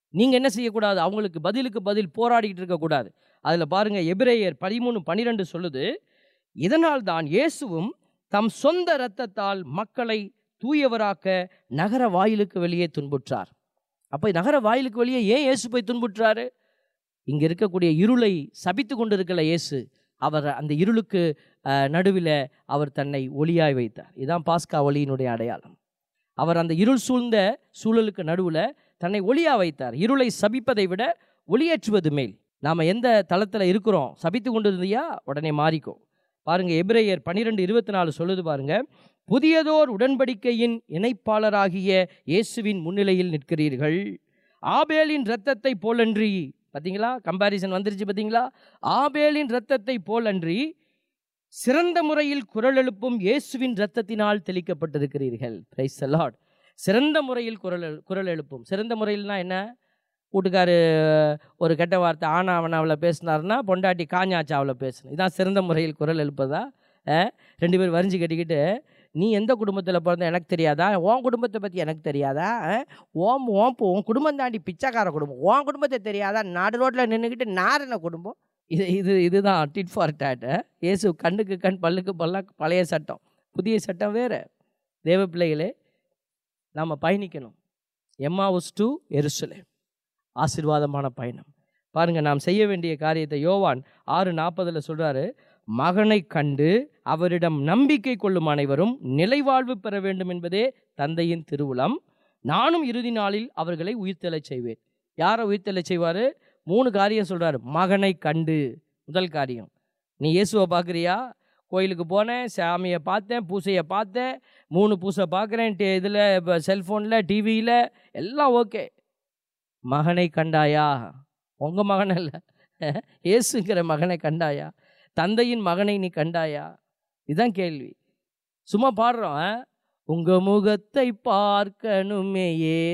D: நீங்கள் என்ன செய்யக்கூடாது அவங்களுக்கு பதிலுக்கு பதில் போராடிக்கிட்டு இருக்கக்கூடாது அதில் பாருங்க எபிரேயர் பதிமூணு பன்னிரெண்டு சொல்லுது இதனால் தான் இயேசுவும் தம் சொந்த இரத்தத்தால் மக்களை தூயவராக்க நகர வாயிலுக்கு வெளியே துன்புற்றார் அப்போ நகர வாயிலுக்கு வெளியே ஏன் இயேசு போய் துன்புற்றாரு இங்கே இருக்கக்கூடிய இருளை சபித்து கொண்டு இருக்கல இயேசு அவர் அந்த இருளுக்கு நடுவில் அவர் தன்னை ஒளியாய் வைத்தார் இதுதான் பாஸ்கா ஒளியினுடைய அடையாளம் அவர் அந்த இருள் சூழ்ந்த சூழலுக்கு நடுவில் தன்னை ஒளியா வைத்தார் இருளை சபிப்பதை விட ஒளியேற்றுவது மேல் நாம் எந்த தளத்தில் இருக்கிறோம் சபித்து கொண்டு இருந்தியா உடனே மாறிக்கும் பாருங்க எபிரேயர் பன்னிரெண்டு இருபத்தி நாலு சொல்லுது பாருங்க புதியதோர் உடன்படிக்கையின் இணைப்பாளராகிய இயேசுவின் முன்னிலையில் நிற்கிறீர்கள் ஆபேலின் இரத்தத்தை போலன்றி பார்த்தீங்களா கம்பாரிசன் வந்துருச்சு பார்த்தீங்களா ஆபேலின் இரத்தத்தை போலன்றி சிறந்த முறையில் குரல் எழுப்பும் இயேசுவின் இரத்தத்தினால் தெளிக்கப்பட்டிருக்கிறீர்கள் பிரைஸ் லார்ட் சிறந்த முறையில் குரல் எழு- குரல் எழுப்பும் சிறந்த முறையில்னா என்ன வீட்டுக்காரு ஒரு கெட்ட வார்த்தை ஆனா அவனாவில் பேசினாருன்னா பொண்டாட்டி காஞ்சாச்சாவில் பேசணும் இதான் சிறந்த முறையில் குரல் எழுப்பதா அஹ்? ரெண்டு பேர் வரிஞ்சு கட்டிக்கிட்டு நீ எந்த குடும்பத்தில் பிறந்த எனக்கு தெரியாதா உன் குடும்பத்தை பற்றி எனக்கு தெரியாதா அஹ்? ஓம் ஓம் போ- உன் குடும்பம் தாண்டி பிச்சைக்கார குடும்பம் உன் குடும்பத்தை தெரியாதா நாடு ரோட்டில் நின்றுக்கிட்டு நாரின குடும்பம் இது இது இதுதான் டிட் ஃபார் டேட் இயேசு கண்ணுக்கு கண் பல்லுக்கு பல்லா பழைய சட்டம் புதிய சட்டம் வேறு தேவ பிள்ளைகளே நாம் பயணிக்கணும் எம்மாவுஸ் டு எருசலே ஆசீர்வாதமான பயணம் பாருங்க நாம் செய்ய வேண்டிய காரியத்தை யோவான் ஆறு நாற்பதில் சொல்றாரு மகனை கண்டு அவரிடம் நம்பிக்கை கொள்ளும் அனைவரும் நிலைவாழ்வு பெற வேண்டும் என்பதே தந்தையின் திருவுளம் நானும் இறுதி நாளில் அவர்களை உயிர்த்தெழச் செய்வேன் யாரை உயிர்த்தெழச் செய்வார் மூணு காரியம் சொல்றாரு மகனை கண்டு முதல் காரியம் நீ இயேசுவை பார்க்குறியா கோயிலுக்கு போனேன் சாமியை பார்த்தேன் பூசையை பார்த்தேன் மூணு பூசை பார்க்குறேன் இதில் இப்போ செல்ஃபோனில் டிவியில் எல்லாம் ஓகே மகனை கண்டாயா உங்கள் மகன் அல்ல இயேசுங்கிற மகனை கண்டாயா தந்தையின் மகனை நீ கண்டாயா இதுதான் கேள்வி சும்மா பாடுறோம் ஆ? உங்க முகத்தை பார்க்கணுமே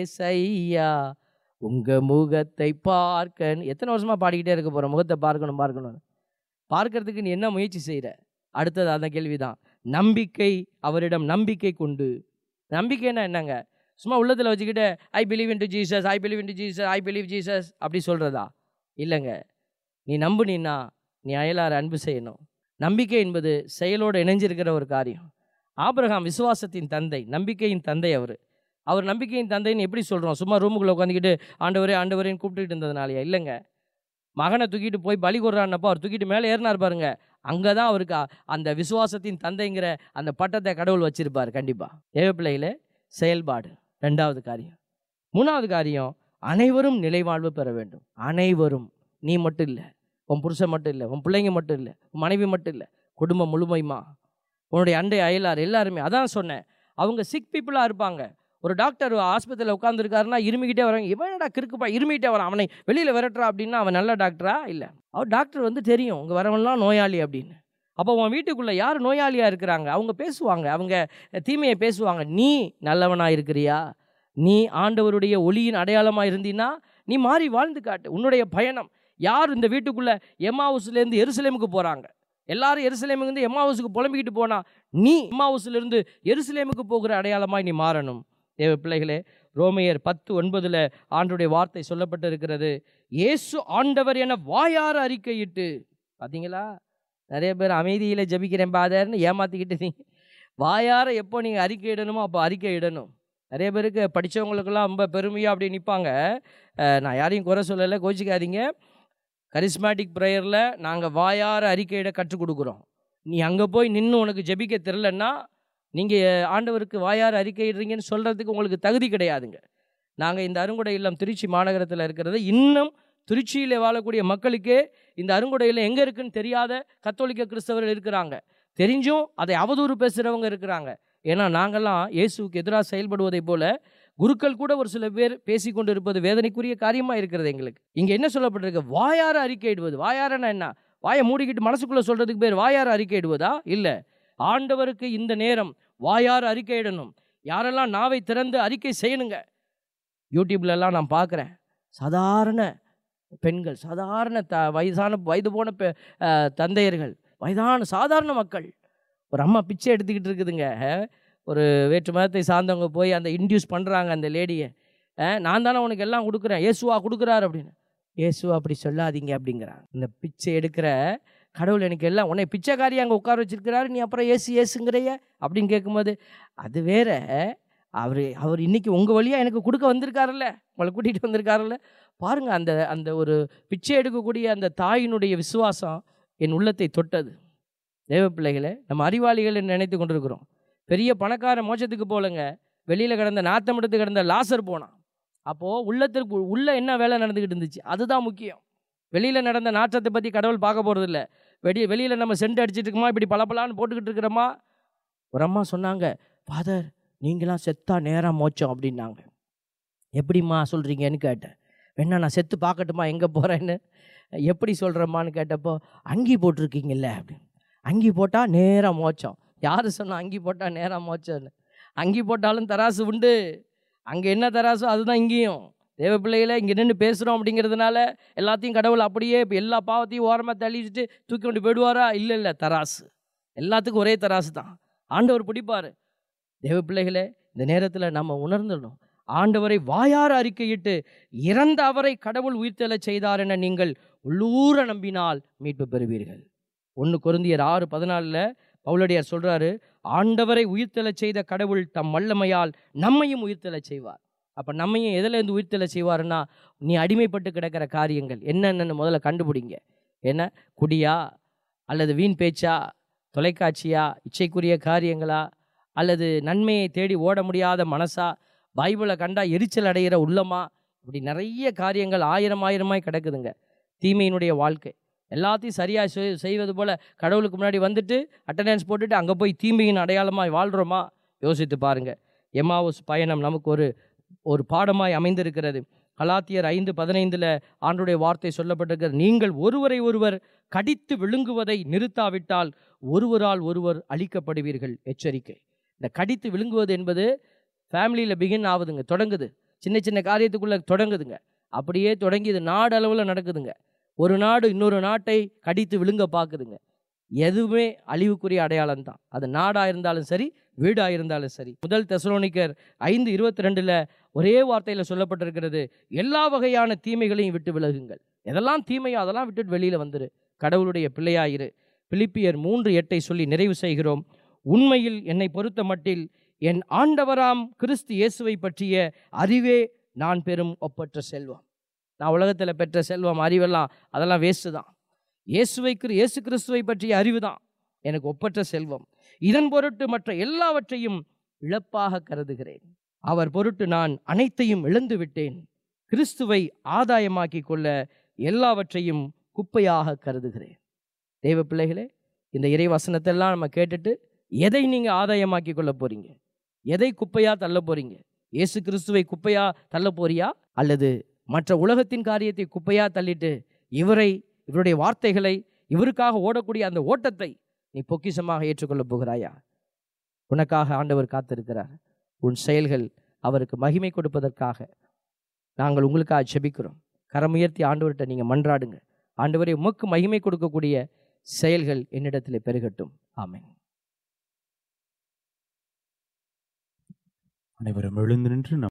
D: ஏசையா உங்க முகத்தை பார்க்க எத்தனை வருஷமா பாடிக்கிட்டே இருக்க போறோம் முகத்தை பார்க்கணும் பார்க்கணும் பார்க்கறதுக்கு நீ என்ன முயற்சி செய்கிற அடுத்தது அந்த கேள்விதான் நம்பிக்கை அவரிடம் நம்பிக்கை கொண்டு நம்பிக்கைன்னா என்னங்க சும்மா உள்ளத்தில் வச்சுக்கிட்டு I believe in to Jesus I believe in to Jesus I believe Jesus அப்படி சொல்கிறதா இல்லைங்க நீ நம்புனீன்னா நீ அயலார் அன்பு செய்யணும் நம்பிக்கை என்பது செயலோடு இணைஞ்சிருக்கிற ஒரு காரியம் ஆபிரகாம் விசுவாசத்தின் தந்தை நம்பிக்கையின் தந்தை அவர் அவர் நம்பிக்கையின் தந்தைன்னு எப்படி சொல்கிறோம் சும்மா ரூமுக்குள்ளே உட்காந்துக்கிட்டு ஆண்டவரே ஆண்டவரேன்னு கூப்பிட்டுட்டு இருந்ததுனாலயா இல்லைங்க மகனை தூக்கிட்டு போய் பலி கொடுறான்னப்போ அவர் தூக்கிட்டு மேலே ஏறினார் பாருங்க அங்கே தான் அவருக்கு அ- அந்த விசுவாசத்தின் தந்தைங்கிற அந்த பட்டத்தை கடவுள் வச்சிருப்பார் கண்டிப்பாக தேவப்பிள்ளையில செயல்பாடு ரெண்டாவது காரியம் மூணாவது காரியம் அனைவரும் நிலைவாழ்வு பெற வேண்டும் அனைவரும் நீ மட்டும் இல்லை உன் புருஷன் மட்டும் இல்லை உன் பிள்ளைங்க மட்டும் இல்லை உன் மனைவி மட்டும் இல்லை குடும்பம் முழுமையுமா உன்னுடைய அண்டை அயலார் எல்லாருமே அதான் சொன்னேன் அவங்க சிக் பீப்புளாக இருப்பாங்க ஒரு டாக்டர் ஆஸ்பத்திரியில் உட்காந்துருக்காருன்னா இருமிக்கிட்டே வராங்க இவன் என்னடா கிறுக்குப்பா இருமிக்கிட்டே வரான் அவனை வெளியில் விரட்டுறா அப்படின்னா அவன் நல்ல டாக்டரா இல்லை அவர் டாக்டர் வந்து தெரியும் உங்கள் வரவன்லாம் நோயாளி அப்படின்னு அப்போ உன் வீட்டுக்குள்ளே யார் நோயாளியாக இருக்கிறாங்க அவங்க பேசுவாங்க அவங்க தீமையை பேசுவாங்க நீ நல்லவனாக இருக்கிறியா நீ ஆண்டவருடைய ஒளியின் அடையாளமாக இருந்தீன்னா நீ மாறி வாழ்ந்து காட்டு உன்னுடைய பயணம் யார் இந்த வீட்டுக்குள்ளே எம்மாவுஸ்லேருந்து எருசலேமுக்கு போகிறாங்க எல்லாரும் எருசலேமுக்கு எம்மாவுஸுக்கு புலம்பிக்கிட்டு போனா நீ எம்மாவுஸ்லேருந்து எருசலேமுக்கு போகிற அடையாளமாய் நீ மாறணும் தேவ பிள்ளைகளே ரோமையர் பத்து ஒன்பதுல ஆண்டுடைய வார்த்தை சொல்லப்பட்டிருக்கிறது இயேசு ஆண்டவர் என வாயார அறிக்கையிட்டு பார்த்தீங்களா நிறைய பேர் அமைதியில் ஜபிக்கிறேன் பாதர்னு ஏமாத்திக்கிட்டு நீ வாயார எப்போ நீங்கள் அறிக்கை இடணுமோ அப்போ அறிக்கை இடணும் நிறைய பேருக்கு படித்தவங்களுக்கெல்லாம் ரொம்ப பெருமையாக அப்படி நிற்பாங்க நான் யாரையும் குறை சொல்லலை கோச்சிக்காதீங்க கரிஸ்மேட்டிக் ப்ரேயரில் நாங்கள் வாயார அறிக்கையிட கற்றுக் கொடுக்குறோம் நீ அங்கே போய் நின்று உனக்கு ஜெபிக்க தெரிலன்னா நீங்கள் ஆண்டவருக்கு வாயார அறிக்கையிடுறீங்கன்னு சொல்கிறதுக்கு உங்களுக்கு தகுதி கிடையாதுங்க நாங்கள் இந்த அருங்குடை இல்லம் திருச்சி மாநகரத்தில் இருக்கிறது இன்னும் திருச்சியில் வாழக்கூடிய மக்களுக்கே இந்த அருங்குடை இல்லம் எங்கே இருக்குன்னு தெரியாத கத்தோலிக்க கிறிஸ்தவர்கள் இருக்கிறாங்க தெரிஞ்சும் அதை அவதூறு பேசுகிறவங்க இருக்கிறாங்க ஏன்னா நாங்கள்லாம் இயேசுவுக்கு எதிராக செயல்படுவதைப் போல குருக்கள் கூட ஒரு சில பேர் பேசிக்கொண்டு இருப்பது வேதனைக்குரிய காரியமாக இருக்கிறது எங்களுக்கு இங்கே என்ன சொல்லப்பட்டிருக்கு வாயார அறிக்கையிடுவது வாயாரன்னா என்ன வாயை மூடிக்கிட்டு மனசுக்குள்ளே சொல்கிறதுக்கு பேர் வாயார அறிக்கையிடுவதா இல்லை ஆண்டவருக்கு இந்த நேரம் வாயார அறிக்கையிடணும் யாரெல்லாம் நாவை திறந்து அறிக்கை செய்யணுங்க யூடியூப்லலாம் நான் பார்க்குறேன் சாதாரண பெண்கள் சாதாரண த வயசான வயது போன பெ அஹ், தந்தையர்கள் வயதான சாதாரண மக்கள் ஒரு அம்மா பிச்சை எடுத்துக்கிட்டு இருக்குதுங்க ஒரு வேற்று மதத்தை சார்ந்தவங்க போய் அந்த இன்டியூஸ் பண்ணுறாங்க அந்த லேடியை அஹ், நான் தானே உனக்கு எல்லாம் கொடுக்குறேன் இயேசுவா கொடுக்குறாரு அப்படின்னு இயேசுவா அப்படி சொல்லாதீங்க அப்படிங்கிறாங்க இந்த பிச்சை எடுக்கிற கடவுள் எனக்கு எல்லாம் உன்னை பிச்சைக்காரி அங்கே உட்கார வச்சிருக்கிறாரு நீ அப்புறம் ஏசு ஏசுங்கிறைய அப்படின்னு கேட்கும்போது அது வேற அவர் அவர் இன்னைக்கு உங்கள் வழியாக எனக்கு கொடுக்க வந்திருக்காருல்ல உங்களை கூட்டிகிட்டு வந்திருக்காருல்ல பாருங்க அந்த அந்த ஒரு பிச்சை எடுக்கக்கூடிய அந்த தாயினுடைய விசுவாசம் என் உள்ளத்தை தொட்டது தேவ பிள்ளைகளே நம்ம அறிவாளிகள் என்று நினைத்து கொண்டிருக்கிறோம் பெரிய பணக்கார மோட்சத்துக்கு போலங்க வெளியில் கிடந்த நாத்தமிடத்து கிடந்த லாசர் போனான் அப்போது உள்ளத்திற்கு உள்ள என்ன வேலை நடந்துக்கிட்டு இருந்துச்சு அதுதான் முக்கியம் வெளியில் நடந்த நாற்றத்தை பற்றி கடவுள் பார்க்க போகிறது இல்லை வெளி வெளியில் நம்ம சென்ட் அடிச்சிட்டு இருக்கோமா இப்படி பளபளன்னு போட்டுக்கிட்டு இருக்கிறோமா ஒரு அம்மா சொன்னாங்க ஃபாதர் நீங்களாம் செத்தா நேராக மோச்சம் அப்படின்னாங்க எப்படிம்மா சொல்கிறீங்கன்னு கேட்டேன் வேணா நான் செத்து பார்க்கட்டுமா எங்கே போகிறேன்னு எப்படி சொல்கிறம்மான்னு கேட்டப்போ அங்கி போட்டிருக்கீங்கல்ல அப்படின்னு அங்கி போட்டால் நேராக மோச்சம் யார் சொன்னா அங்கி போட்டால் நேராக மோச்சம்னு அங்கி போட்டாலும் தராசு உண்டு அங்கே என்ன தராசோ அதுதான் இங்கேயும் தேவ பிள்ளைகளை இங்கே நின்று பேசுகிறோம் அப்படிங்கிறதுனால எல்லாத்தையும் கடவுள் அப்படியே இப்போ எல்லா பாவத்தையும் ஓரமாக தள்ளிட்டு தூக்கி கொண்டு போயிடுவாரா இல்லை இல்லை தராசு எல்லாத்துக்கும் ஒரே தராசு தான் ஆண்டவர் பிடிப்பார் தேவ பிள்ளைகளே இந்த நேரத்தில் நம்ம உணர்ந்துடணும் ஆண்டவரை வாயார அறிக்கையிட்டு இறந்த அவரை கடவுள் உயிர்த்தெழச் செய்தார் என நீங்கள் உள்ளூர நம்பினால் மீட்பு பெறுவீர்கள் ஒன்று கொருந்தியர் ஆறு பதினாலில் பவுலடியார் சொல்றாரு ஆண்டவரை உயிர்த்தெழச் செய்த கடவுள் தம் வல்லமையால் நம்மையும் உயிர்த்தெழச் செய்வார் அப்போ நம்மையும் எதுலேருந்து உயிர்த்தெழச் செய்வாருன்னா நீ அடிமைப்பட்டு கிடக்கிற காரியங்கள் என்னென்னு முதல்ல கண்டுபிடிங்க என்ன குடியா அல்லது வீண் பேச்சா தொலைக்காட்சியா இச்சைக்குரிய காரியங்களா அல்லது நன்மையை தேடி ஓட முடியாத மனசா பைபிளை கண்டா எரிச்சல் அடைகிற உள்ளமா இப்படி நிறைய காரியங்கள் ஆயிரம் ஆயிரமாய் கிடக்குதுங்க தீமையினுடைய வாழ்க்கை எல்லாத்தையும் சரியாக செய் செய்வது போல் கடவுளுக்கு முன்னாடி வந்துட்டு அட்டண்டன்ஸ் போட்டுட்டு அங்கே போய் தீமையின் அடையாளமாய் வாழ்கிறோமா யோசித்து பாருங்கள் எமாவுஸ் பயணம் நமக்கு ஒரு ஒரு பாடமாய் அமைந்திருக்கிறது கலாத்தியர் ஐந்து பதினைந்தில் ஆண்டுடைய வார்த்தை சொல்லப்பட்டிருக்கிறது நீங்கள் ஒருவரை ஒருவர் கடித்து விழுங்குவதை நிறுத்தாவிட்டால் ஒருவரால் ஒருவர் அழிக்கப்படுவீர்கள் எச்சரிக்கை இந்த கடித்து விழுங்குவது என்பது ஃபேமிலியில் பிகின் ஆகுதுங்க தொடங்குது சின்ன சின்ன காரியத்துக்குள்ளே தொடங்குதுங்க அப்படியே தொடங்கி இது நாடு அளவில் நடக்குதுங்க ஒரு நாடு இன்னொரு நாட்டை கடித்து விழுங்க பார்க்குதுங்க எதுவுமே அழிவுக்குரிய அடையாளம் தான் அது நாடாக இருந்தாலும் சரி வீடாக இருந்தாலும் சரி முதல் தெசலோனிக்கர் ஐந்து இருபத்தி ரெண்டில் ஒரே வார்த்தையில் சொல்லப்பட்டிருக்கிறது எல்லா வகையான தீமைகளையும் விட்டு விலகுங்கள் எதெல்லாம் தீமையோ அதெல்லாம் விட்டுட்டு வெளியில் வந்துரு கடவுளுடைய பிள்ளையாயிரு பிலிப்பியர் மூன்று எட்டை சொல்லி நிறைவு செய்கிறோம் உண்மையில் என்னை பொறுத்த மட்டில் என் ஆண்டவராம் கிறிஸ்து இயேசுவை பற்றிய அறிவே நான் பெறும் ஒப்பற்ற செல்வம் நான் உலகத்தில் பெற்ற செல்வம் அறிவெல்லாம் அதெல்லாம் வேஸ்ட்டு தான் இயேசுவை கிரு- இயேசு கிறிஸ்துவை பற்றிய அறிவு தான் எனக்கு ஒப்பற்ற செல்வம் இதன் பொருட்டு மற்ற எல்லாவற்றையும் இழப்பாக கருதுகிறேன் அவர் பொருட்டு நான் அனைத்தையும் இழந்து விட்டேன் கிறிஸ்துவை ஆதாயமாக்கி கொள்ள எல்லாவற்றையும் குப்பையாக கருதுகிறேன் தேவ பிள்ளைகளே இந்த இறை வசனத்தெல்லாம் நம்ம கேட்டுட்டு எதை நீங்கள் ஆதாயமாக்கி கொள்ள போறீங்க எதை குப்பையா தள்ள போறீங்க இயேசு கிறிஸ்துவை குப்பையா தள்ள போறியா அல்லது மற்ற உலகத்தின் காரியத்தை குப்பையா தள்ளிட்டு இவரை இவருடைய வார்த்தைகளை இவருக்காக ஓடக்கூடிய அந்த ஓட்டத்தை நீ பொக்கிஷமாக ஏற்றுக்கொள்ளப் போகிறாயா உனக்காக ஆண்டவர் காத்திருக்கிறார் உன் செயல்கள் அவருக்கு மகிமை கொடுப்பதற்காக நாங்கள் உங்களுக்காக ஜெபிக்கிறோம் கரமுயர்த்தி ஆண்டவர்கிட்ட நீங்கள் மன்றாடுங்க ஆண்டவரை உமக்கு மகிமை கொடுக்கக்கூடிய செயல்கள் என்னிடத்தில் பெருகட்டும் ஆமென்
E: அனைவரும் எழுந்து நின்று நம்